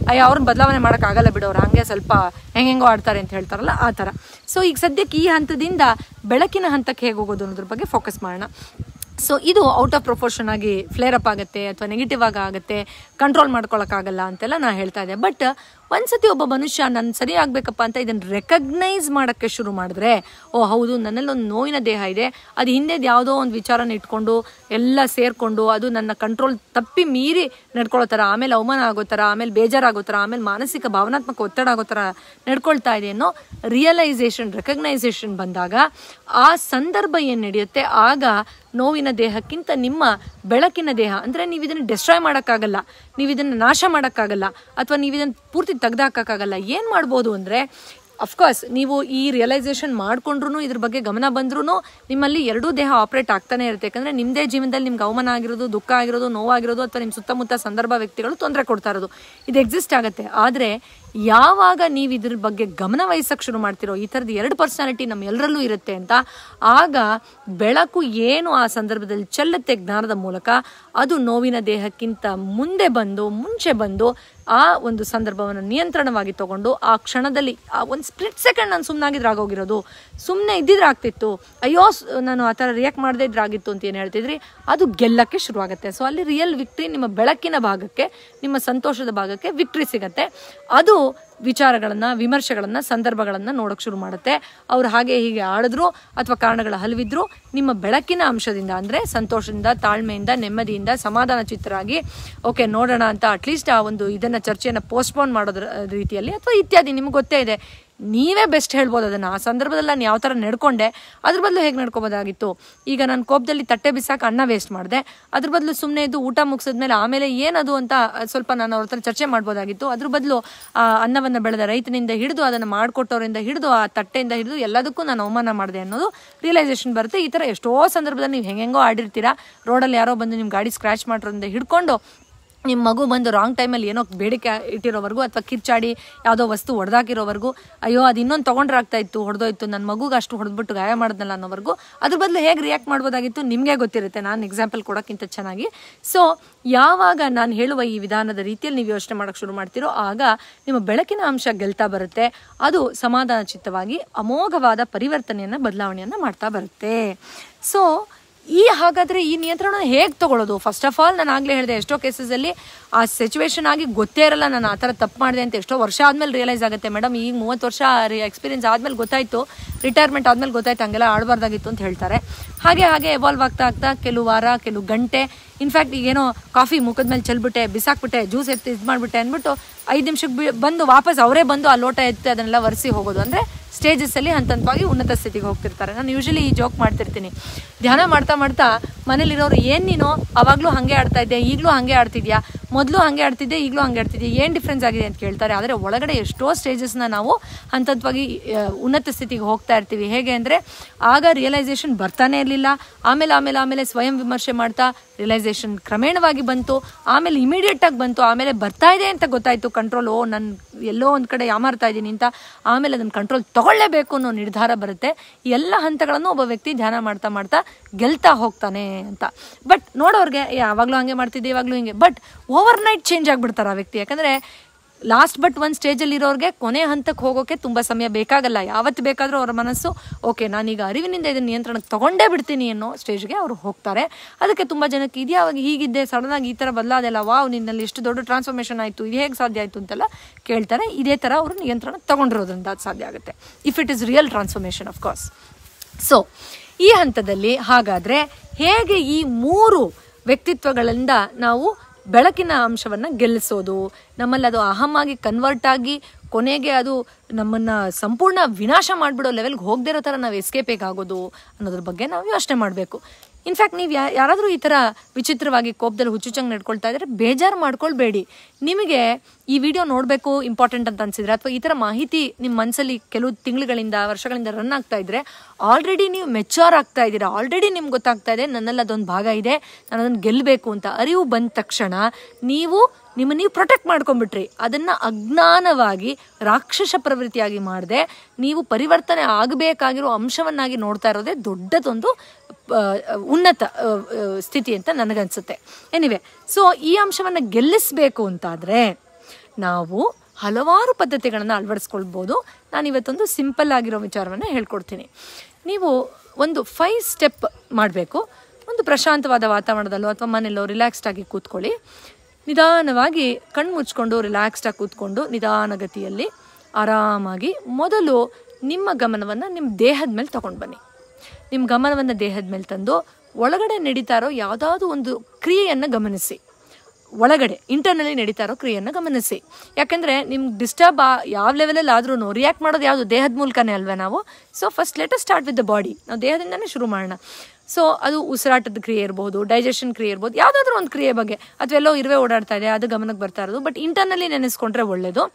ಅಯ್ಯ ಅವ್ರನ್ನ ಬದಲಾವಣೆ ಮಾಡೋಕ್ಕಾಗಲ್ಲ ಬಿಡು ಅವ್ರು ಹಂಗೆ ಸ್ವಲ್ಪ ಹೆಂಗೆಂಗೋ ಆಡ್ತಾರೆ ಅಂತ ಹೇಳ್ತಾರಲ್ಲ ಆ ಥರ ಸೊ ಈಗ ಸದ್ಯಕ್ಕೆ ಈ ಹಂತದಿಂದ ಬೆಳಕಿನ ಹಂತಕ್ಕೆ ಹೇಗೆ ಹೋಗೋದು ಅನ್ನೋದ್ರ ಬಗ್ಗೆ ಫೋಕಸ್ ಮಾಡೋಣ ಸೊ ಇದು ಔಟ್ ಆಫ್ ಪ್ರೊಪೋರ್ಷನ್ ಆಗಿ ಫ್ಲೇರ್ ಅಪ್ ಆಗುತ್ತೆ ಅಥವಾ ನೆಗೆಟಿವ್ ಆಗಿ ಆಗುತ್ತೆ ಕಂಟ್ರೋಲ್ ಮಾಡ್ಕೊಳಕ್ಕಾಗಲ್ಲ ಅಂತೆಲ್ಲ ನಾ ಹೇಳ್ತಾ ಇದ್ದೆ ಬಟ್ ಒಂದ್ಸತಿ ಒಬ್ಬ ಮನುಷ್ಯ ನಾನು ಸರಿ ಆಗ್ಬೇಕಪ್ಪ ಅಂತ ಇದನ್ನು ರೆಕಗ್ನೈಸ್ ಮಾಡೋಕ್ಕೆ ಶುರು ಮಾಡಿದ್ರೆ ಓ ಹೌದು ನನ್ನಲ್ಲಿ ಒಂದು ನೋವಿನ ದೇಹ ಇದೆ ಅದು ಹಿಂದೆ ಯಾವುದೋ ಒಂದು ವಿಚಾರನ ಇಟ್ಕೊಂಡು ಎಲ್ಲ ಸೇರಿಕೊಂಡು ಅದು ನನ್ನ ಕಂಟ್ರೋಲ್ ತಪ್ಪಿ ಮೀರಿ ನಡ್ಕೊಳ್ಳೋ ಥರ ಆಮೇಲೆ ಅವಮಾನ ಆಗೋ ಥರ ಆಮೇಲೆ ಬೇಜಾರಾಗೋ ಥರ ಆಮೇಲೆ ಮಾನಸಿಕ ಭಾವನಾತ್ಮಕ ಒತ್ತಡ ಆಗೋ ಥರ ನಡ್ಕೊಳ್ತಾ ಇದೆ ಅನ್ನೋ ರಿಯಲೈಸೇಷನ್ ರೆಕಗ್ನೈಸೇಷನ್ ಬಂದಾಗ ಆ ಸಂದರ್ಭ ಏನು ನಡೆಯುತ್ತೆ ಆಗ ನೋವಿನ ದೇಹಕ್ಕಿಂತ ನಿಮ್ಮ ಬೆಳಕಿನ ದೇಹ ಅಂದರೆ ನೀವು ಇದನ್ನು ಡೆಸ್ಟ್ರಾಯ್ ಮಾಡೋಕ್ಕಾಗಲ್ಲ ನೀವು ಇದನ್ನು ನಾಶ ಮಾಡೋಕ್ಕಾಗಲ್ಲ ಅಥವಾ ನೀವು ಇದನ್ನು ಪೂರ್ತಿ ತೆಗ್ದಾಕಾಗಲ್ಲ ಏನು ಮಾಡ್ಬೋದು ಅಂದರೆ ಅಫ್ಕೋರ್ಸ್ ನೀವು ಈ ರಿಯಲೈಸೇಷನ್ ಮಾಡ್ಕೊಂಡ್ರು ಇದ್ರ ಬಗ್ಗೆ ಗಮನ ಬಂದ್ರೂ ನಿಮ್ಮಲ್ಲಿ ಎರಡೂ ದೇಹ ಆಪ್ರೇಟ್ ಆಗ್ತಾನೆ ಇರುತ್ತೆ ಯಾಕಂದರೆ ನಿಮ್ಮದೇ ಜೀವನದಲ್ಲಿ ನಿಮ್ಗೆ ಅವಮಾನ ಆಗಿರೋದು ದುಃಖ ಆಗಿರೋದು ನೋವಾಗಿರೋದು ಅಥವಾ ನಿಮ್ಮ ಸುತ್ತಮುತ್ತ ಸಂದರ್ಭ ವ್ಯಕ್ತಿಗಳು ತೊಂದರೆ ಕೊಡ್ತಾ ಇರೋದು ಇದು ಎಕ್ಸಿಸ್ಟ್ ಆಗುತ್ತೆ ಆದರೆ ಯಾವಾಗ ನೀವು ಇದ್ರ ಬಗ್ಗೆ ಗಮನ ವಹಿಸಕ್ಕೆ ಶುರು ಮಾಡ್ತಿರೋ ಈ ಥರದ ಎರಡು ಪರ್ಸನಾಲಿಟಿ ನಮ್ಮ ಎಲ್ಲರಲ್ಲೂ ಇರುತ್ತೆ ಅಂತ ಆಗ ಬೆಳಕು ಏನು ಆ ಸಂದರ್ಭದಲ್ಲಿ ಚೆಲ್ಲುತ್ತೆ ಜ್ಞಾನದ ಮೂಲಕ ಅದು ನೋವಿನ ದೇಹಕ್ಕಿಂತ ಮುಂದೆ ಬಂದು ಮುಂಚೆ ಬಂದು ಆ ಒಂದು ಸಂದರ್ಭವನ್ನು ನಿಯಂತ್ರಣವಾಗಿ ತಗೊಂಡು ಆ ಕ್ಷಣದಲ್ಲಿ ಆ ಒಂದು ಸ್ಪ್ಲಿಟ್ ಸೆಕೆಂಡ್ ನಾನು ಸುಮ್ಮನಾಗಿದ್ರೆ ಆಗೋಗಿರೋದು ಸುಮ್ಮನೆ ಇದ್ದಿದ್ರೆ ಆಗ್ತಿತ್ತು ಅಯ್ಯೋ ಸ್- ನಾನು ಆ ಥರ ರಿಯಾಕ್ಟ್ ಮಾಡದೇ ಇದ್ರೆ ಆಗಿತ್ತು ಅಂತ ಏನು ಹೇಳ್ತಿದ್ರಿ ಅದು ಗೆಲ್ಲಕ್ಕೆ ಶುರುವಾಗುತ್ತೆ ಸೊ ಅಲ್ಲಿ ರಿಯಲ್ ವಿಕ್ಟ್ರಿ ನಿಮ್ಮ ಬೆಳಕಿನ ಭಾಗಕ್ಕೆ ನಿಮ್ಮ ಸಂತೋಷದ ಭಾಗಕ್ಕೆ ವಿಕ್ಟ್ರಿ ಸಿಗತ್ತೆ ಅದು ವಿಚಾರಗಳನ್ನು ವಿಮರ್ಶೆಗಳನ್ನು ಸಂದರ್ಭಗಳನ್ನು ನೋಡೋಕೆ ಶುರು ಮಾಡುತ್ತೆ ಅವ್ರು ಹಾಗೆ ಹೀಗೆ ಆಡಿದ್ರು ಅಥವಾ ಕಾರಣಗಳ ಹಲವಿದ್ರು ನಿಮ್ಮ ಬೆಳಕಿನ ಅಂಶದಿಂದ ಅಂದರೆ ಸಂತೋಷದಿಂದ ತಾಳ್ಮೆಯಿಂದ ನೆಮ್ಮದಿಯಿಂದ ಸಮಾಧಾನ ಚಿತ್ತರಾಗಿ ಓಕೆ ನೋಡೋಣ ಅಂತ ಅಟ್ಲೀಸ್ಟ್ ಆ ಒಂದು ಇದನ್ನು ಚರ್ಚೆಯನ್ನು ಪೋಸ್ಟ್ಪೋನ್ ಮಾಡೋದ್ರ ರೀತಿಯಲ್ಲಿ ಅಥವಾ ಇತ್ಯಾದಿ ನಿಮ್ಗೆ ಗೊತ್ತೇ ಇದೆ ನೀವೇ ಬೆಸ್ಟ್ ಹೇಳ್ಬೋದು ಅದನ್ನು ಆ ಸಂದರ್ಭದಲ್ಲಿ ನಾನು ಯಾವ ಥರ ನಡ್ಕೊಂಡೆ ಅದ್ರ ಬದಲು ಹೇಗೆ ನಡ್ಕೋಬೋದಾಗಿತ್ತು ಈಗ ನಾನು ಕೋಪದಲ್ಲಿ ತಟ್ಟೆ ಬಿಸಾಕ ಅನ್ನ ವೇಸ್ಟ್ ಮಾಡಿದೆ ಅದ್ರ ಬದಲು ಸುಮ್ಮನೆ ಇದ್ದು ಊಟ ಮುಗಿಸಿದ್ಮೇಲೆ ಆಮೇಲೆ ಏನದು ಅಂತ ಸ್ವಲ್ಪ ನಾನು ಅವ್ರ ಹತ್ರ ಚರ್ಚೆ ಮಾಡ್ಬೋದಾಗಿತ್ತು ಅದ್ರ ಬದಲು ಆ ಅನ್ನವನ್ನು ಬೆಳೆದ ರೈತನಿಂದ ಹಿಡಿದು ಅದನ್ನು ಮಾಡಿಕೊಟ್ಟವರಿಂದ ಹಿಡಿದು ಆ ತಟ್ಟೆಯಿಂದ ಹಿಡಿದು ಎಲ್ಲದಕ್ಕೂ ನಾನು ಅವಮಾನ ಮಾಡಿದೆ ಅನ್ನೋದು ರಿಯಲೈಸೇಷನ್ ಬರುತ್ತೆ ಈ ಥರ ಎಷ್ಟೋ ಸಂದರ್ಭದಲ್ಲಿ ನೀವು ಹೆಂಗೆಂಗೋ ಆಡಿರ್ತೀರಾ ರೋಡಲ್ಲಿ ಯಾರೋ ಬಂದು ನಿಮ್ಮ ಗಾಡಿ ಸ್ಕ್ರ್ಯಾಚ್ ಮಾಡೋದ್ರಿಂದ ಹಿಡ್ಕೊಂಡು ನಿಮ್ಮ ಮಗು ಬಂದು ರಾಂಗ್ ಟೈಮಲ್ಲಿ ಏನೋ ಬೇಡಿಕೆ ಇಟ್ಟಿರೋವರೆಗೂ ಅಥವಾ ಕಿರ್ಚಾಡಿ ಯಾವುದೋ ವಸ್ತು ಹೊಡೆದಾಕಿರೋವರೆಗೂ ಅಯ್ಯೋ ಅದು ಇನ್ನೊಂದು ತೊಗೊಂಡ್ರೆ ಆಗ್ತಾ ಇತ್ತು ಹೊಡೆದೋಯ್ತು ನನ್ನ ಮಗುಗೆ ಅಷ್ಟು ಹೊಡೆದ್ಬಿಟ್ಟು ಗಾಯ ಮಾಡಿದ್ನಲ್ಲ ಅನ್ನೋವರೆಗೂ ಅದ್ರ ಬದಲು ಹೇಗೆ ರಿಯಾಕ್ಟ್ ಮಾಡ್ಬೋದಾಗಿತ್ತು ನಿಮಗೆ ಗೊತ್ತಿರುತ್ತೆ ನಾನು ಎಕ್ಸಾಂಪಲ್ ಕೊಡೋಕ್ಕಿಂತ ಚೆನ್ನಾಗಿ ಸೊ ಯಾವಾಗ ನಾನು ಹೇಳುವ ಈ ವಿಧಾನದ ರೀತಿಯಲ್ಲಿ ನೀವು ಯೋಚನೆ ಮಾಡೋಕ್ಕೆ ಶುರು ಮಾಡ್ತೀರೋ ಆಗ ನಿಮ್ಮ ಬೆಳಕಿನ ಅಂಶ ಗೆಲ್ತಾ ಬರುತ್ತೆ ಅದು ಸಮಾಧಾನ ಚಿತ್ತವಾಗಿ ಅಮೋಘವಾದ ಪರಿವರ್ತನೆಯನ್ನು ಬದಲಾವಣೆಯನ್ನು ಮಾಡ್ತಾ ಬರುತ್ತೆ ಸೊ ಈ ಹಾಗಾದ್ರೆ ಈ ನಿಯಂತ್ರಣ ಹೇಗೆ ತಗೊಳ್ಳೋದು ಫಸ್ಟ್ ಆಫ್ ಆಲ್ ನಾನು ಆಗಲೇ ಹೇಳಿದೆ ಎಷ್ಟೋ ಕೇಸಸಲ್ಲಿ ಆ ಸಿಚುವೇಶನ್ ಆಗಿ ಗೊತ್ತೇ ಇರಲ್ಲ ನಾನು ಆ ಥರ ತಪ್ಪು ಮಾಡಿದೆ ಅಂತ ಎಷ್ಟೋ ವರ್ಷ ಆದ್ಮೇಲೆ ರಿಯಲೈಸ್ ಆಗುತ್ತೆ ಮೇಡಮ್ ಈಗ ಮೂವತ್ತು ವರ್ಷ ಎಕ್ಸ್ಪೀರಿಯನ್ಸ್ ಆದ್ಮೇಲೆ ಗೊತ್ತಾಯ್ತು ರಿಟೈರ್ಮೆಂಟ್ ಆದ್ಮೇಲೆ ಗೊತ್ತಾಯ್ತು ಹಂಗೆಲ್ಲ ಆಡಬಾರ್ದಾಗಿತ್ತು ಅಂತ ಹೇಳ್ತಾರೆ ಹಾಗೆ ಹಾಗೆ ಎವಾಲ್ವ್ ಆಗ್ತಾ ಆಗ್ತಾ ಕೆಲವು ವಾರ ಕೆಲವು ಗಂಟೆ ಇನ್ಫ್ಯಾಕ್ಟ್ ಈಗೇನೋ ಕಾಫಿ ಮುಖದ ಮೇಲೆ ಚೆಲ್ಬಿಟ್ಟೆ ಬಿಸಾಕ್ಬಿಟ್ಟೆ ಜ್ಯೂಸ್ ಎತ್ತಿ ಇದು ಮಾಡಿಬಿಟ್ಟೆ ಅಂದ್ಬಿಟ್ಟು ಐದು ನಿಮಿಷಕ್ಕೆ ಬಿ ಬಂದು ವಾಪಸ್ ಅವರೇ ಬಂದು ಆ ಲೋಟ ಎತ್ತಿ ಅದನ್ನೆಲ್ಲ ಒರೆಸಿ ಹೋಗೋದು ಅಂದರೆ ಸ್ಟೇಜಸ್ಸಲ್ಲಿ ಹಂತ ಹಂತವಾಗಿ ಉನ್ನತ ಸ್ಥಿತಿಗೆ ಹೋಗ್ತಿರ್ತಾರೆ ನಾನು ಯೂಶಲಿ ಈ ಜೋಕ್ ಮಾಡ್ತಿರ್ತೀನಿ ಧ್ಯಾನ ಮಾಡ್ತಾ ಮಾಡ್ತಾ ಮನೇಲಿರೋರು ಏನು ನೀನು ಅವಾಗಲೂ ಹಾಗೆ ಆಡ್ತಾ ಇದ್ದೆ ಈಗಲೂ ಹಾಗೆ ಆಡ್ತಿದ್ಯಾ ಮೊದಲು ಹಾಗೆ ಆಡ್ತಿದ್ದೆ ಈಗಲೂ ಹಾಗೆ ಆಡ್ತಿದ್ಯಾ ಏನು ಡಿಫ್ರೆನ್ಸ್ ಆಗಿದೆ ಅಂತ ಕೇಳ್ತಾರೆ ಆದರೆ ಒಳಗಡೆ ಎಷ್ಟೋ ಸ್ಟೇಜಸ್ನ ನಾವು ಹಂತ ಹಂತವಾಗಿ ಆ, ಉನ್ನತ ಸ್ಥಿತಿಗೆ ಹೋಗ್ತಾ ಇರ್ತೀವಿ ಹೇಗೆ ಅಂದರೆ ಆಗ ರಿಯಲೈಸೇಷನ್ ಬರ್ತಾನೆ ಇರಲಿಲ್ಲ ಆಮೇಲೆ ಆಮೇಲೆ ಆಮೇಲೆ ಸ್ವಯಂ ವಿಮರ್ಶೆ ಮಾಡ್ತಾ ರಿಯಲೈಸೇಷನ್ ಕ್ರಮೇಣವಾಗಿ ಬಂತು ಆಮೇಲೆ ಇಮಿಡಿಯೇಟ್ ಆಗಿ ಬಂತು ಆಮೇಲೆ ಬರ್ತಾ ಇದೆ ಅಂತ ಗೊತ್ತಾಯ್ತು ಕಂಟ್ರೋಲ್ ಓ ನಾನು ಎಲ್ಲೋ ಒಂದು ಕಡೆ ಯಾಮಾರ್ತಾ ಇದ್ದೀನಿ ಅಂತ ಆಮೇಲೆ ಅದನ್ನು ಕಂಟ್ರೋಲ್ ತಗೊಳ್ಳೇಬೇಕು ಅನ್ನೋ ನಿರ್ಧಾರ ಬರುತ್ತೆ ಈ ಎಲ್ಲ ಹಂತಗಳನ್ನು ಒಬ್ಬ ವ್ಯಕ್ತಿ ಧ್ಯಾನ ಮಾಡ್ತಾ ಮಾಡ್ತಾ ಗೆಲ್ತಾ ಹೋಗ್ತಾನೆ ಅಂತ ಬಟ್ ನೋಡೋರ್ಗೆ ಯಾವಾಗಲೂ ಹಂಗೆ ಮಾಡ್ತಿದ್ದೆ ಇವಾಗಲೂ ಹಿಂಗೆ ಬಟ್ ಓವರ್ ನೈಟ್ ಚೇಂಜ್ ಆಗ್ಬಿಡ್ತಾರೆ ಆ ವ್ಯಕ್ತಿ ಯಾಕಂದರೆ ಲಾಸ್ಟ್ ಬಟ್ ಒಂದು ಸ್ಟೇಜಲ್ಲಿ ಇರೋರಿಗೆ ಕೊನೆ ಹಂತಕ್ಕೆ ಹೋಗೋಕೆ ತುಂಬ ಸಮಯ ಬೇಕಾಗಲ್ಲ ಯಾವತ್ತು ಬೇಕಾದರೂ ಅವರ ಮನಸ್ಸು ಓಕೆ ನಾನೀಗ ಅರಿವಿನಿಂದ ಇದನ್ನು ನಿಯಂತ್ರಣಕ್ಕೆ ತಗೊಂಡೇ ಬಿಡ್ತೀನಿ ಅನ್ನೋ ಸ್ಟೇಜ್ಗೆ ಅವರು ಹೋಗ್ತಾರೆ ಅದಕ್ಕೆ ತುಂಬ ಜನಕ್ಕೆ ಇದ್ಯಾವಾಗ ಹೀಗಿದ್ದೆ ಸಡನ್ನಾಗಿ ಈ ಥರ ಬದಲಾದೆಲ್ಲ ವಾವ್ ನಿನ್ನಲ್ಲಿ ಎಷ್ಟು ದೊಡ್ಡ ಟ್ರಾನ್ಸ್ಫಾರ್ಮೇಷನ್ ಆಯಿತು ಇದು ಹೇಗೆ ಸಾಧ್ಯ ಆಯಿತು ಅಂತೆಲ್ಲ ಕೇಳ್ತಾರೆ ಇದೇ ಥರ ಅವರು ನಿಯಂತ್ರಣ ತಗೊಂಡಿರೋದ್ರಿಂದ ಅದು ಸಾಧ್ಯ ಆಗುತ್ತೆ if it is real transformation of course so ಈ ಹಂತದಲ್ಲಿ ಹಾಗಾದರೆ ಹೇಗೆ ಈ ಮೂರು ವ್ಯಕ್ತಿತ್ವಗಳಿಂದ ನಾವು ಬೆಳಕಿನ ಅಂಶವನ್ನು ಗೆಲ್ಲಿಸೋದು ನಮ್ಮಲ್ಲಿ ಅದು ಅಹಮಾಗಿ ಕನ್ವರ್ಟ್ ಆಗಿ ಕೊನೆಗೆ ಅದು ನಮ್ಮನ್ನು ಸಂಪೂರ್ಣ ವಿನಾಶ ಮಾಡಿಬಿಡೋ ಲೆವೆಲ್ಗೆ ಹೋಗದೇ ಇರೋ ಥರ ನಾವು ಎಸ್ಕೇಪ್ ಆಗೋದು ಅನ್ನೋದ್ರ ಬಗ್ಗೆ ನಾವು ಯೋಚನೆ ಮಾಡಬೇಕು ಇನ್ಫ್ಯಾಕ್ಟ್ ನೀವು ಯಾ ಯಾರಾದರೂ ಈ ಥರ ವಿಚಿತ್ರವಾಗಿ ಕೋಪದಲ್ಲಿ ಹುಚ್ಚುಚ್ಚಂಗೆ ನಡ್ಕೊಳ್ತಾ ಇದ್ರೆ ಬೇಜಾರು ಮಾಡ್ಕೊಳ್ಬೇಡಿ ನಿಮಗೆ ಈ ವಿಡಿಯೋ ನೋಡಬೇಕು ಇಂಪಾರ್ಟೆಂಟ್ ಅಂತ ಅನ್ಸಿದ್ರೆ ಅಥವಾ ಈ ಥರ ಮಾಹಿತಿ ನಿಮ್ಮ ಮನಸ್ಸಲ್ಲಿ ಕೆಲವು ತಿಂಗಳುಗಳಿಂದ ವರ್ಷಗಳಿಂದ ರನ್ ಆಗ್ತಾ ಇದ್ರೆ ಆಲ್ರೆಡಿ ನೀವು ಮೆಚ್ಯೂರ್ ಆಗ್ತಾ ಇದ್ದೀರಾ ಆಲ್ರೆಡಿ ನಿಮ್ಗೆ ಗೊತ್ತಾಗ್ತಾ ಇದೆ ನನ್ನಲ್ಲಿ ಅದೊಂದು ಭಾಗ ಇದೆ ನಾನು ಅದನ್ನು ಗೆಲ್ಲಬೇಕು ಅಂತ ಅರಿವು ಬಂದ ತಕ್ಷಣ ನೀವು ನಿಮ್ಮ ನೀವು ಪ್ರೊಟೆಕ್ಟ್ ಮಾಡ್ಕೊಂಡ್ಬಿಟ್ರಿ ಅದನ್ನ ಅಜ್ಞಾನವಾಗಿ ರಾಕ್ಷಸ ಪ್ರವೃತ್ತಿಯಾಗಿ ಮಾಡದೆ ನೀವು ಪರಿವರ್ತನೆ ಆಗಬೇಕಾಗಿರೋ ಅಂಶವನ್ನಾಗಿ ನೋಡ್ತಾ ಇರೋದೇ ದೊಡ್ಡದೊಂದು ಆ, ಉನ್ನತ ಆ, ಆ, ಸ್ಥಿತಿ ಅಂತ ನನಗನ್ಸುತ್ತೆ ಎನಿವೆ ಸೊ ಈ ಅಂಶವನ್ನು ಗೆಲ್ಲಿಸಬೇಕು ಅಂತಾದರೆ ನಾವು ಹಲವಾರು ಪದ್ಧತಿಗಳನ್ನು ಅಳವಡಿಸ್ಕೊಳ್ಬೋದು ನಾನು ಇವತ್ತೊಂದು ಸಿಂಪಲ್ ಆಗಿರೋ ವಿಚಾರವನ್ನು ಹೇಳ್ಕೊಡ್ತೀನಿ ನೀವು ಒಂದು ಫೈವ್ ಸ್ಟೆಪ್ ಮಾಡಬೇಕು ಒಂದು ಪ್ರಶಾಂತವಾದ ವಾತಾವರಣದಲ್ಲೋ ಅಥವಾ ಮನೆಯಲ್ಲೋ ರಿಲ್ಯಾಕ್ಸ್ಡ್ ಆಗಿ ಕೂತ್ಕೊಳ್ಳಿ ನಿಧಾನವಾಗಿ ಕಣ್ಣು ಮುಚ್ಕೊಂಡು ರಿಲ್ಯಾಕ್ಸ್ಡ್ ಆಗಿ ಕೂತ್ಕೊಂಡು ನಿಧಾನಗತಿಯಲ್ಲಿ ಆರಾಮಾಗಿ ಮೊದಲು ನಿಮ್ಮ ಗಮನವನ್ನು ನಿಮ್ಮ ದೇಹದ ಮೇಲೆ ತಗೊಂಡು ಬನ್ನಿ ನಿಮ್ಮ ಗಮನವನ್ನು ದೇಹದ ಮೇಲೆ ತಂದು ಒಳಗಡೆ ನಡೀತಾ ಇರೋ ಯಾವುದಾದ್ರೂ ಒಂದು ಕ್ರಿಯೆಯನ್ನು ಗಮನಿಸಿ ಒಳಗಡೆ ಇಂಟರ್ನಲ್ಲಿ ನಡೀತಾ ಇರೋ ಕ್ರಿಯೆಯನ್ನು ಗಮನಿಸಿ ಯಾಕಂದರೆ ನಿಮ್ಗೆ ಡಿಸ್ಟರ್ಬ್ ಯಾವ ಲೆವೆಲಲ್ಲಿ ಆದ್ರೂ ರಿಯಾಕ್ಟ್ ಮಾಡೋದು ಯಾವುದು ದೇಹದ ಮೂಲಕನೇ ಅಲ್ವೇ ನಾವು so first let start with the body ನಾವು ದೇಹದಿಂದನೇ ಶುರು ಮಾಡೋಣ ಸೊ ಅದು ಉಸಿರಾಟದ ಕ್ರಿಯೆ ಇರ್ಬೋದು ಡೈಜೆಷನ್ ಕ್ರಿಯೆ ಇರ್ಬೋದು ಯಾವುದಾದ್ರೂ ಒಂದು ಕ್ರಿಯೆ ಬಗ್ಗೆ ಅಥವಾ ಎಲ್ಲೋ ಇರುವೆ ಓಡಾಡ್ತಾ ಇದೆ ಅದು ಗಮನಕ್ಕೆ ಬರ್ತಾ ಇರೋದು ಬಟ್ ಇಂಟರ್ನಲ್ಲಿ ನೆನೆಸ್ಕೊಂಡ್ರೆ ಒಳ್ಳೆಯದು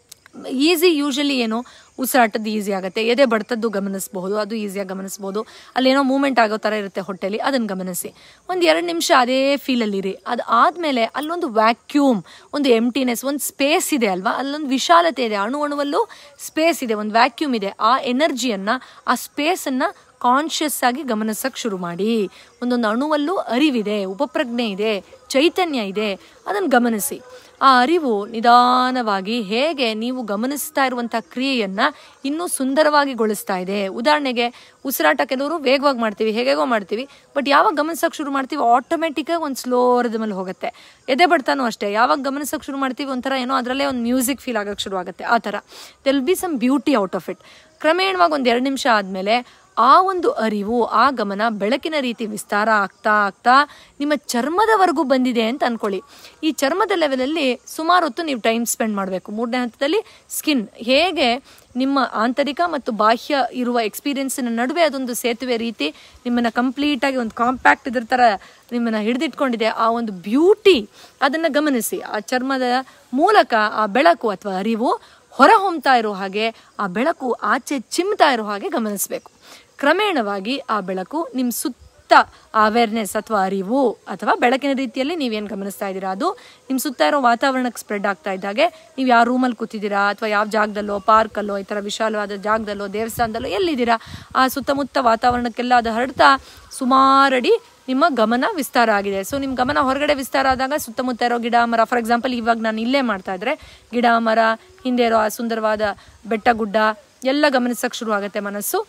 ಈಸಿ ಯೂಶಲಿ ಏನು ಉಸಿರಾಟದ್ದು ಈಸಿ ಆಗುತ್ತೆ ಎದೆ ಬಡ್ತದ್ದು ಗಮನಿಸಬಹುದು ಅದು ಈಸಿಯಾಗಿ ಗಮನಿಸ್ಬೋದು ಅಲ್ಲೇನೋ ಮೂಮೆಂಟ್ ಆಗೋ ಥರ ಇರುತ್ತೆ ಹೊಟ್ಟೆಲಿ ಅದನ್ನು ಗಮನಿಸಿ ಒಂದು ಎರಡು ನಿಮಿಷ ಅದೇ ಫೀಲಲ್ಲಿರಿ ಅದು ಆದಮೇಲೆ ಅಲ್ಲೊಂದು ವ್ಯಾಕ್ಯೂಮ್ ಒಂದು ಎಂಟಿನೆಸ್ ಒಂದು ಸ್ಪೇಸ್ ಇದೆ ಅಲ್ವಾ ಅಲ್ಲೊಂದು ವಿಶಾಲತೆ ಇದೆ ಅಣು ಅಣುವಲ್ಲೂ ಸ್ಪೇಸ್ ಇದೆ ಒಂದು ವ್ಯಾಕ್ಯೂಮ್ ಇದೆ ಆ ಎನರ್ಜಿಯನ್ನು ಆ ಸ್ಪೇಸನ್ನು ಕಾನ್ಷಿಯಸ್ ಆಗಿ ಗಮನಿಸಕ್ಕೆ ಶುರು ಮಾಡಿ ಒಂದೊಂದು ಅಣುವಲ್ಲೂ ಅರಿವಿದೆ ಉಪಪ್ರಜ್ಞೆ ಇದೆ ಚೈತನ್ಯ ಇದೆ ಅದನ್ನು ಗಮನಿಸಿ ಆ ಅರಿವು ನಿಧಾನವಾಗಿ ಹೇಗೆ ನೀವು ಗಮನಿಸ್ತಾ ಇರುವಂಥ ಕ್ರಿಯೆಯನ್ನು ಇನ್ನೂ ಸುಂದರವಾಗಿ ಗೊಳಿಸ್ತಾ ಇದೆ ಉದಾಹರಣೆಗೆ ಉಸಿರಾಟ ಕೆಲವರು ವೇಗವಾಗಿ ಮಾಡ್ತೀವಿ ಹೇಗೇಗೋ ಮಾಡ್ತೀವಿ ಬಟ್ ಯಾವಾಗ ಗಮನಿಸೋಕೆ ಶುರು ಮಾಡ್ತೀವಿ ಆಟೋಮೆಟಿಕ್ಕಾಗಿ ಒಂದು ಸ್ಲೋ ಮೇಲೆ ಹೋಗುತ್ತೆ ಎದೆ ಬಡ್ತಾನೂ ಅಷ್ಟೇ ಯಾವಾಗ ಗಮನಿಸೋಕೆ ಶುರು ಮಾಡ್ತೀವಿ ಒಂಥರ ಏನೋ ಅದರಲ್ಲೇ ಒಂದು ಮ್ಯೂಸಿಕ್ ಫೀಲ್ ಆಗೋಕ್ಕೆ ಶುರು ಆಗುತ್ತೆ ಆ ಥರ there'll be some beauty out of it ಕ್ರಮೇಣವಾಗಿ ಒಂದು ಎರಡು ನಿಮಿಷ ಆದಮೇಲೆ ಆ ಒಂದು ಅರಿವು ಆ ಗಮನ ಬೆಳಕಿನ ರೀತಿ ವಿಸ್ತಾರ ಆಗ್ತಾ ಆಗ್ತಾ ನಿಮ್ಮ ಚರ್ಮದವರೆಗೂ ಬಂದಿದೆ ಅಂತ ಅನ್ಕೊಳ್ಳಿ ಈ ಚರ್ಮದ ಲೆವೆಲಲ್ಲಿ ಸುಮಾರು ಹೊತ್ತು ನೀವು ಟೈಮ್ ಸ್ಪೆಂಡ್ ಮಾಡಬೇಕು ಮೂರನೇ ಹಂತದಲ್ಲಿ ಸ್ಕಿನ್ ಹೇಗೆ ನಿಮ್ಮ ಆಂತರಿಕ ಮತ್ತು ಬಾಹ್ಯ ಇರುವ ಎಕ್ಸ್ಪೀರಿಯನ್ಸಿನ ನಡುವೆ ಅದೊಂದು ಸೇತುವೆ ರೀತಿ ನಿಮ್ಮನ್ನು ಕಂಪ್ಲೀಟಾಗಿ ಒಂದು ಕಾಂಪ್ಯಾಕ್ಟ್ ಇದ್ರ ಥರ ನಿಮ್ಮನ್ನು ಹಿಡಿದಿಟ್ಕೊಂಡಿದೆ ಆ ಒಂದು ಬ್ಯೂಟಿ ಅದನ್ನು ಗಮನಿಸಿ ಆ ಚರ್ಮದ ಮೂಲಕ ಆ ಬೆಳಕು ಅಥವಾ ಅರಿವು ಹೊರ ಹೊಮ್ತಾ ಇರೋ ಹಾಗೆ ಆ ಬೆಳಕು ಆಚೆ ಚಿಮ್ತಾ ಇರೋ ಹಾಗೆ ಗಮನಿಸಬೇಕು ಕ್ರಮೇಣವಾಗಿ ಆ ಬೆಳಕು ನಿಮ್ಮ ಸುತ್ತ ಅವೇರ್ನೆಸ್ ಅಥವಾ ಅರಿವು ಅಥವಾ ಬೆಳಕಿನ ರೀತಿಯಲ್ಲಿ ನೀವೇನು ಗಮನಿಸ್ತಾ ಇದ್ದೀರಾ ಅದು ನಿಮ್ಮ ಸುತ್ತ ಇರೋ ವಾತಾವರಣಕ್ಕೆ ಸ್ಪ್ರೆಡ್ ಆಗ್ತಾ ಇದ್ದಾಗೆ ನೀವು ಯಾವ ರೂಮಲ್ಲಿ ಕೂತಿದ್ದೀರಾ ಅಥವಾ ಯಾವ ಜಾಗದಲ್ಲೋ ಪಾರ್ಕಲ್ಲೋ ಈ ಥರ ವಿಶಾಲವಾದ ಜಾಗದಲ್ಲೋ ದೇವಸ್ಥಾನದಲ್ಲೋ ಎಲ್ಲಿದ್ದೀರಾ ಆ ಸುತ್ತಮುತ್ತ ವಾತಾವರಣಕ್ಕೆಲ್ಲ ಅದು ಹರಡ್ತಾ ಸುಮಾರಡಿ ನಿಮ್ಮ ಗಮನ ವಿಸ್ತಾರ ಆಗಿದೆ ಸೊ ನಿಮ್ಮ ಗಮನ ಹೊರಗಡೆ ವಿಸ್ತಾರ ಆದಾಗ ಸುತ್ತಮುತ್ತ ಇರೋ ಗಿಡ ಮರ ಫಾರ್ ಎಕ್ಸಾಂಪಲ್ ಇವಾಗ ನಾನು ಇಲ್ಲೇ ಮಾಡ್ತಾ ಇದ್ರೆ ಗಿಡ ಮರ ಹಿಂದೆ ಇರೋ ಆ ಸುಂದರವಾದ ಬೆಟ್ಟ ಗುಡ್ಡ ಎಲ್ಲ ಗಮನಿಸಕ್ಕೆ ಶುರು ಆಗುತ್ತೆ ಮನಸ್ಸು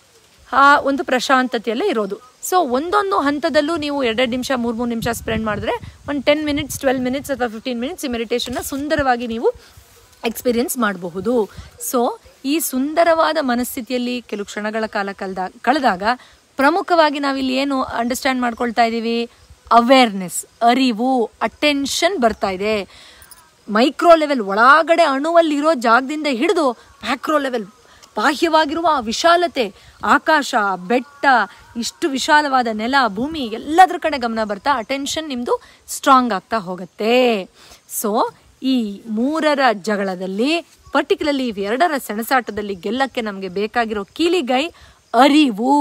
ಆ ಒಂದು ಪ್ರಶಾಂತತೆಯಲ್ಲೇ ಇರೋದು ಸೊ ಒಂದೊಂದು ಹಂತದಲ್ಲೂ ನೀವು ಎರಡೆರಡು ನಿಮಿಷ ಮೂರು ಮೂರು ನಿಮಿಷ ಸ್ಪೆಂಡ್ ಮಾಡಿದ್ರೆ ಒಂದು ಟೆನ್ ಮಿನಿಟ್ಸ್ ಟ್ವೆಲ್ ಮಿನಿಟ್ಸ್ ಅಥವಾ ಫಿಫ್ಟೀನ್ ಮಿನಿಟ್ಸ್ ಈ ಮೆಡಿಟೇಷನ್ನ ಸುಂದರವಾಗಿ ನೀವು ಎಕ್ಸ್ಪೀರಿಯನ್ಸ್ ಮಾಡಬಹುದು ಸೊ ಈ ಸುಂದರವಾದ ಮನಸ್ಥಿತಿಯಲ್ಲಿ ಕೆಲವು ಕ್ಷಣಗಳ ಕಾಲ ಕಳೆದ ಕಳೆದಾಗ ಪ್ರಮುಖವಾಗಿ ನಾವಿಲ್ಲಿ ಏನು ಅಂಡರ್ಸ್ಟ್ಯಾಂಡ್ ಮಾಡ್ಕೊಳ್ತಾ ಇದ್ದೀವಿ ಅವೇರ್ನೆಸ್ ಅರಿವು ಅಟೆನ್ಷನ್ ಬರ್ತಾ ಇದೆ ಮೈಕ್ರೋ ಲೆವೆಲ್ ಒಳಗಡೆ ಅಣುವಲ್ಲಿರೋ ಜಾಗದಿಂದ ಹಿಡಿದು ಮ್ಯಾಕ್ರೋ ಲೆವೆಲ್ ಬಾಹ್ಯವಾಗಿರುವ ಆ ವಿಶಾಲತೆ ಆಕಾಶ ಬೆಟ್ಟ ಇಷ್ಟು ವಿಶಾಲವಾದ ನೆಲ ಭೂಮಿ ಎಲ್ಲದರ ಕಡೆ ಗಮನ ಬರ್ತಾ ಅಟೆನ್ಷನ್ ನಿಮ್ಮದು ಸ್ಟ್ರಾಂಗ್ ಆಗ್ತಾ ಹೋಗುತ್ತೆ ಸೊ ಈ ಮೂರರ ಜಗಳದಲ್ಲಿ ಪರ್ಟಿಕ್ಯುಲರ್ಲಿ ಇವೆರಡರ ಸೆಣಸಾಟದಲ್ಲಿ ಗೆಲ್ಲಕ್ಕೆ ನಮಗೆ ಬೇಕಾಗಿರೋ ಕೀಲಿಗೈ ಅರಿವು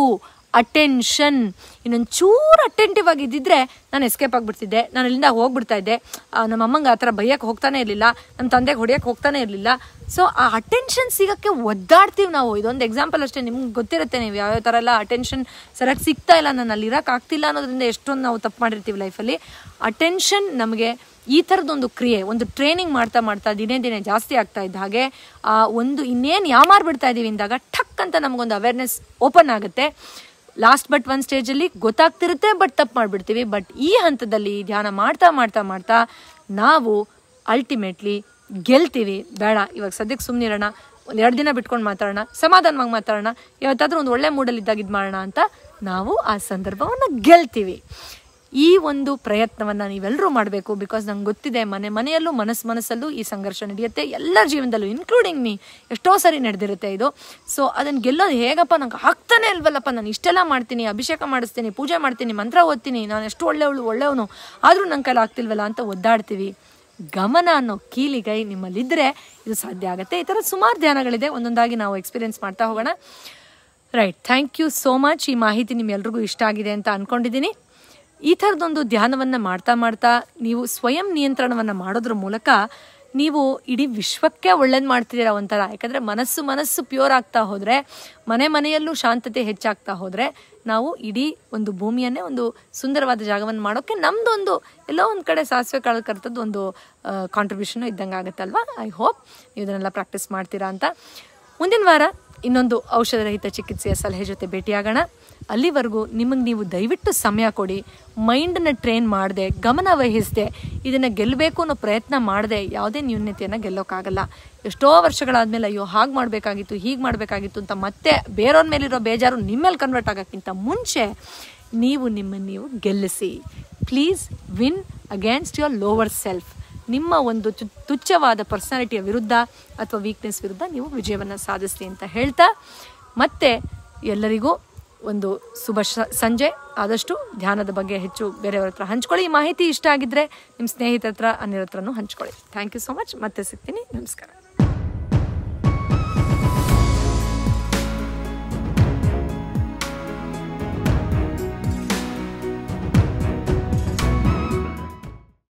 ಅಟೆನ್ಷನ್ ಇನ್ನೊಂದು ಚೂರು ಅಟೆಂಟಿವ್ ಆಗಿದ್ದಿದ್ರೆ ನಾನು ಎಸ್ಕೇಪ್ ಆಗಿಬಿಡ್ತಿದ್ದೆ ನಾನು ಇಲ್ಲಿಂದ ಹೋಗ್ಬಿಡ್ತಾ ಇದ್ದೆ ಆ, ನಮ್ಮ ಅಮ್ಮಂಗೆ ಆ ಥರ ಬೈಯಕ್ಕೆ ಹೋಗ್ತಾನೆ ಇರಲಿಲ್ಲ ನಮ್ಮ ತಂದೆಗೆ ಹೊಡಿಯಕ್ಕೆ ಹೋಗ್ತಾನೆ ಇರಲಿಲ್ಲ ಸೊ ಆ ಅಟೆನ್ಷನ್ ಸಿಗೋಕ್ಕೆ ಒದ್ದಾಡ್ತೀವಿ ನಾವು ಇದೊಂದು ಎಕ್ಸಾಂಪಲ್ ಅಷ್ಟೇ ನಿಮ್ಗೆ ಗೊತ್ತಿರುತ್ತೆ ನೀವು ಯಾವ್ಯಾವ ಥರ ಎಲ್ಲ ಅಟೆನ್ಷನ್ ಸರಿಯಾಗಿ ಸಿಗ್ತಾ ಇಲ್ಲ ನಾನು ಅಲ್ಲಿ ಇರೋಕೆ ಆಗ್ತಿಲ್ಲ ಅನ್ನೋದ್ರಿಂದ ಎಷ್ಟೊಂದು ನಾವು ತಪ್ಪು ಮಾಡಿರ್ತೀವಿ ಲೈಫಲ್ಲಿ ಅಟೆನ್ಷನ್ ನಮಗೆ ಈ ಥರದೊಂದು ಕ್ರಿಯೆ ಒಂದು ಟ್ರೈನಿಂಗ್ ಮಾಡ್ತಾ ಮಾಡ್ತಾ ದಿನೇ ದಿನೇ ಜಾಸ್ತಿ ಆಗ್ತಾ ಇದ್ದ ಹಾಗೆ ಆ ಒಂದು ಇನ್ನೇನು ಯಾಮಾರ್ ಬಿಡ್ತಾ ಇದ್ದೀವಿ ಅಂದಾಗ ಠಕ್ ಅಂತ ನಮಗೊಂದು ಅವೇರ್ನೆಸ್ ಓಪನ್ ಆಗುತ್ತೆ ಲಾಸ್ಟ್ ಬಟ್ ಒನ್ ಸ್ಟೇಜಲ್ಲಿ ಗೊತ್ತಾಗ್ತಿರುತ್ತೆ ಬಟ್ ತಪ್ಪು ಮಾಡಿಬಿಡ್ತೀವಿ ಬಟ್ ಈ ಹಂತದಲ್ಲಿ ಧ್ಯಾನ ಮಾಡ್ತಾ ಮಾಡ್ತಾ ಮಾಡ್ತಾ ನಾವು ಅಲ್ಟಿಮೇಟ್ಲಿ ಗೆಲ್ತೀವಿ ಬೇಡ ಇವಾಗ ಸದ್ಯಕ್ಕೆ ಸುಮ್ಮನಿರೋಣ ಒಂದು ಎರಡು ದಿನ ಬಿಟ್ಕೊಂಡು ಮಾತಾಡೋಣ ಸಮಾಧಾನವಾಗಿ ಮಾತಾಡೋಣ ಯಾವತ್ತಾದ್ರೂ ಒಂದು ಒಳ್ಳೆ ಮೂಡಲ್ಲಿ ಇದ್ದಾಗ ಇದು ಮಾಡೋಣ ಅಂತ ನಾವು ಆ ಸಂದರ್ಭವನ್ನು ಗೆಲ್ತೀವಿ ಈ ಒಂದು ಪ್ರಯತ್ನವನ್ನು ನೀವೆಲ್ಲರೂ ಮಾಡಬೇಕು ಬಿಕಾಸ್ ನಂಗೆ ಗೊತ್ತಿದೆ ಮನೆ ಮನೆಯಲ್ಲೂ ಮನಸ್ಸು ಮನಸ್ಸಲ್ಲೂ ಈ ಸಂಘರ್ಷ ನಡೆಯುತ್ತೆ ಎಲ್ಲರ ಜೀವನದಲ್ಲೂ ಇನ್ಕ್ಲೂಡಿಂಗ್ ಮೀ ಎಷ್ಟೋ ಸರಿ ನಡೆದಿರುತ್ತೆ ಇದು ಸೊ ಅದನ್ನು ಗೆಲ್ಲೋದು ಹೇಗಪ್ಪ ನಂಗೆ ಆಗ್ತಾನೆ ಇಲ್ವಲ್ಲಪ್ಪ ನಾನು ಇಷ್ಟೆಲ್ಲ ಮಾಡ್ತೀನಿ ಅಭಿಷೇಕ ಮಾಡಿಸ್ತೀನಿ ಪೂಜೆ ಮಾಡ್ತೀನಿ ಮಂತ್ರ ಓದ್ತೀನಿ ನಾನು ಎಷ್ಟು ಒಳ್ಳೆಯವಳು ಒಳ್ಳೆಯವನು ಆದರೂ ನನ್ನ ಕೈಲಿ ಆಗ್ತಿಲ್ವಲ್ಲ ಅಂತ ಒದ್ದಾಡ್ತೀವಿ ಗಮನ ಅನ್ನೋ ಕೀಲಿಗೈ ನಿಮ್ಮಲ್ಲಿದ್ದರೆ ಇದು ಸಾಧ್ಯ ಆಗುತ್ತೆ ಈ ಥರ ಸುಮಾರು ಧ್ಯಾನಗಳಿದೆ ಒಂದೊಂದಾಗಿ ನಾವು ಎಕ್ಸ್ಪೀರಿಯೆನ್ಸ್ ಮಾಡ್ತಾ ಹೋಗೋಣ right thank you so much ಈ ಮಾಹಿತಿ ನಿಮ್ಮೆಲ್ರಿಗೂ ಇಷ್ಟ ಆಗಿದೆ ಅಂತ ಅಂದ್ಕೊಂಡಿದ್ದೀನಿ ಈ ಥರದೊಂದು ಧ್ಯಾನವನ್ನು ಮಾಡ್ತಾ ಮಾಡ್ತಾ ನೀವು ಸ್ವಯಂ ನಿಯಂತ್ರಣವನ್ನು ಮಾಡೋದ್ರ ಮೂಲಕ ನೀವು ಇಡೀ ವಿಶ್ವಕ್ಕೆ ಒಳ್ಳೇದು ಮಾಡ್ತಿದ್ದೀರಾ ಒಂಥರ ಯಾಕಂದರೆ ಮನಸ್ಸು ಮನಸ್ಸು ಪ್ಯೂರ್ ಆಗ್ತಾ ಹೋದರೆ ಮನೆ ಮನೆಯಲ್ಲೂ ಶಾಂತತೆ ಹೆಚ್ಚಾಗ್ತಾ ಹೋದರೆ ನಾವು ಇಡೀ ಒಂದು ಭೂಮಿಯನ್ನೇ ಒಂದು ಸುಂದರವಾದ ಜಾಗವನ್ನು ಮಾಡೋಕ್ಕೆ ನಮ್ಮದೊಂದು ಎಲ್ಲೋ ಒಂದು ಕಡೆ ಸಾಸಿವೆ ಕಾಳು ಕರ್ತದ್ದು ಒಂದು ಕಾಂಟ್ರಿಬ್ಯೂಷನ್ ಇದ್ದಂಗೆ ಆಗುತ್ತಲ್ವಾ ಐ ಹೋಪ್ ನೀವು ಇದನ್ನೆಲ್ಲ ಪ್ರಾಕ್ಟೀಸ್ ಮಾಡ್ತೀರಾ ಅಂತ ಮುಂದಿನ ವಾರ ಇನ್ನೊಂದು ಔಷಧರಹಿತ ಚಿಕಿತ್ಸೆಯ ಸಲಹೆ ಜೊತೆ ಭೇಟಿಯಾಗೋಣ ಅಲ್ಲಿವರೆಗೂ ನಿಮಗೆ ನೀವು ದಯವಿಟ್ಟು ಸಮಯ ಕೊಡಿ ಮೈಂಡನ್ನ ಟ್ರೈನ್ ಮಾಡದೆ ಗಮನ ವಹಿಸದೆ ಇದನ್ನು ಗೆಲ್ಲಬೇಕು ಅನ್ನೋ ಪ್ರಯತ್ನ ಮಾಡದೆ ಯಾವುದೇ ನ್ಯೂನ್ಯತೆಯನ್ನು ಗೆಲ್ಲೋಕ್ಕಾಗಲ್ಲ ಎಷ್ಟೋ ವರ್ಷಗಳಾದಮೇಲೆ ಅಯ್ಯೋ ಹಾಗೆ ಮಾಡಬೇಕಾಗಿತ್ತು ಹೀಗೆ ಮಾಡಬೇಕಾಗಿತ್ತು ಅಂತ ಮತ್ತೆ ಬೇರೆಯವ್ರ ಮೇಲಿರೋ ಬೇಜಾರು ನಿಮ್ಮ ಮೇಲೆ ಕನ್ವರ್ಟ್ ಆಗೋಕ್ಕಿಂತ ಮುಂಚೆ ನೀವು ನಿಮ್ಮನ್ನು ನೀವು ಗೆಲ್ಲಿಸಿ please win against your lower self ನಿಮ್ಮ ಒಂದು ತು- ತುಚ್ಛವಾದ ಪರ್ಸನಾಲಿಟಿಯ ವಿರುದ್ಧ ಅಥವಾ ವೀಕ್ನೆಸ್ ವಿರುದ್ಧ ನೀವು ವಿಜಯವನ್ನು ಸಾಧಿಸ್ಲಿ ಅಂತ ಹೇಳ್ತಾ ಮತ್ತೆ ಎಲ್ಲರಿಗೂ ಒಂದು ಶುಭ ಶ- ಸಂಜೆ ಆದಷ್ಟು ಧ್ಯಾನದ ಬಗ್ಗೆ ಹೆಚ್ಚು ಬೇರೆಯವ್ರ ಹತ್ರ ಹಂಚ್ಕೊಳ್ಳಿ ಈ ಮಾಹಿತಿ ಇಷ್ಟ ಆಗಿದ್ರೆ ನಿಮ್ಮ ಸ್ನೇಹಿತರ ಹತ್ರ ಅನ್ಯರ ಹತ್ರನೂ ಹಂಚ್ಕೊಳ್ಳಿ ಥ್ಯಾಂಕ್ ಯು ಸೊ ಮಚ್ ಮತ್ತೆ ಸಿಗ್ತೀನಿ ನಮಸ್ಕಾರ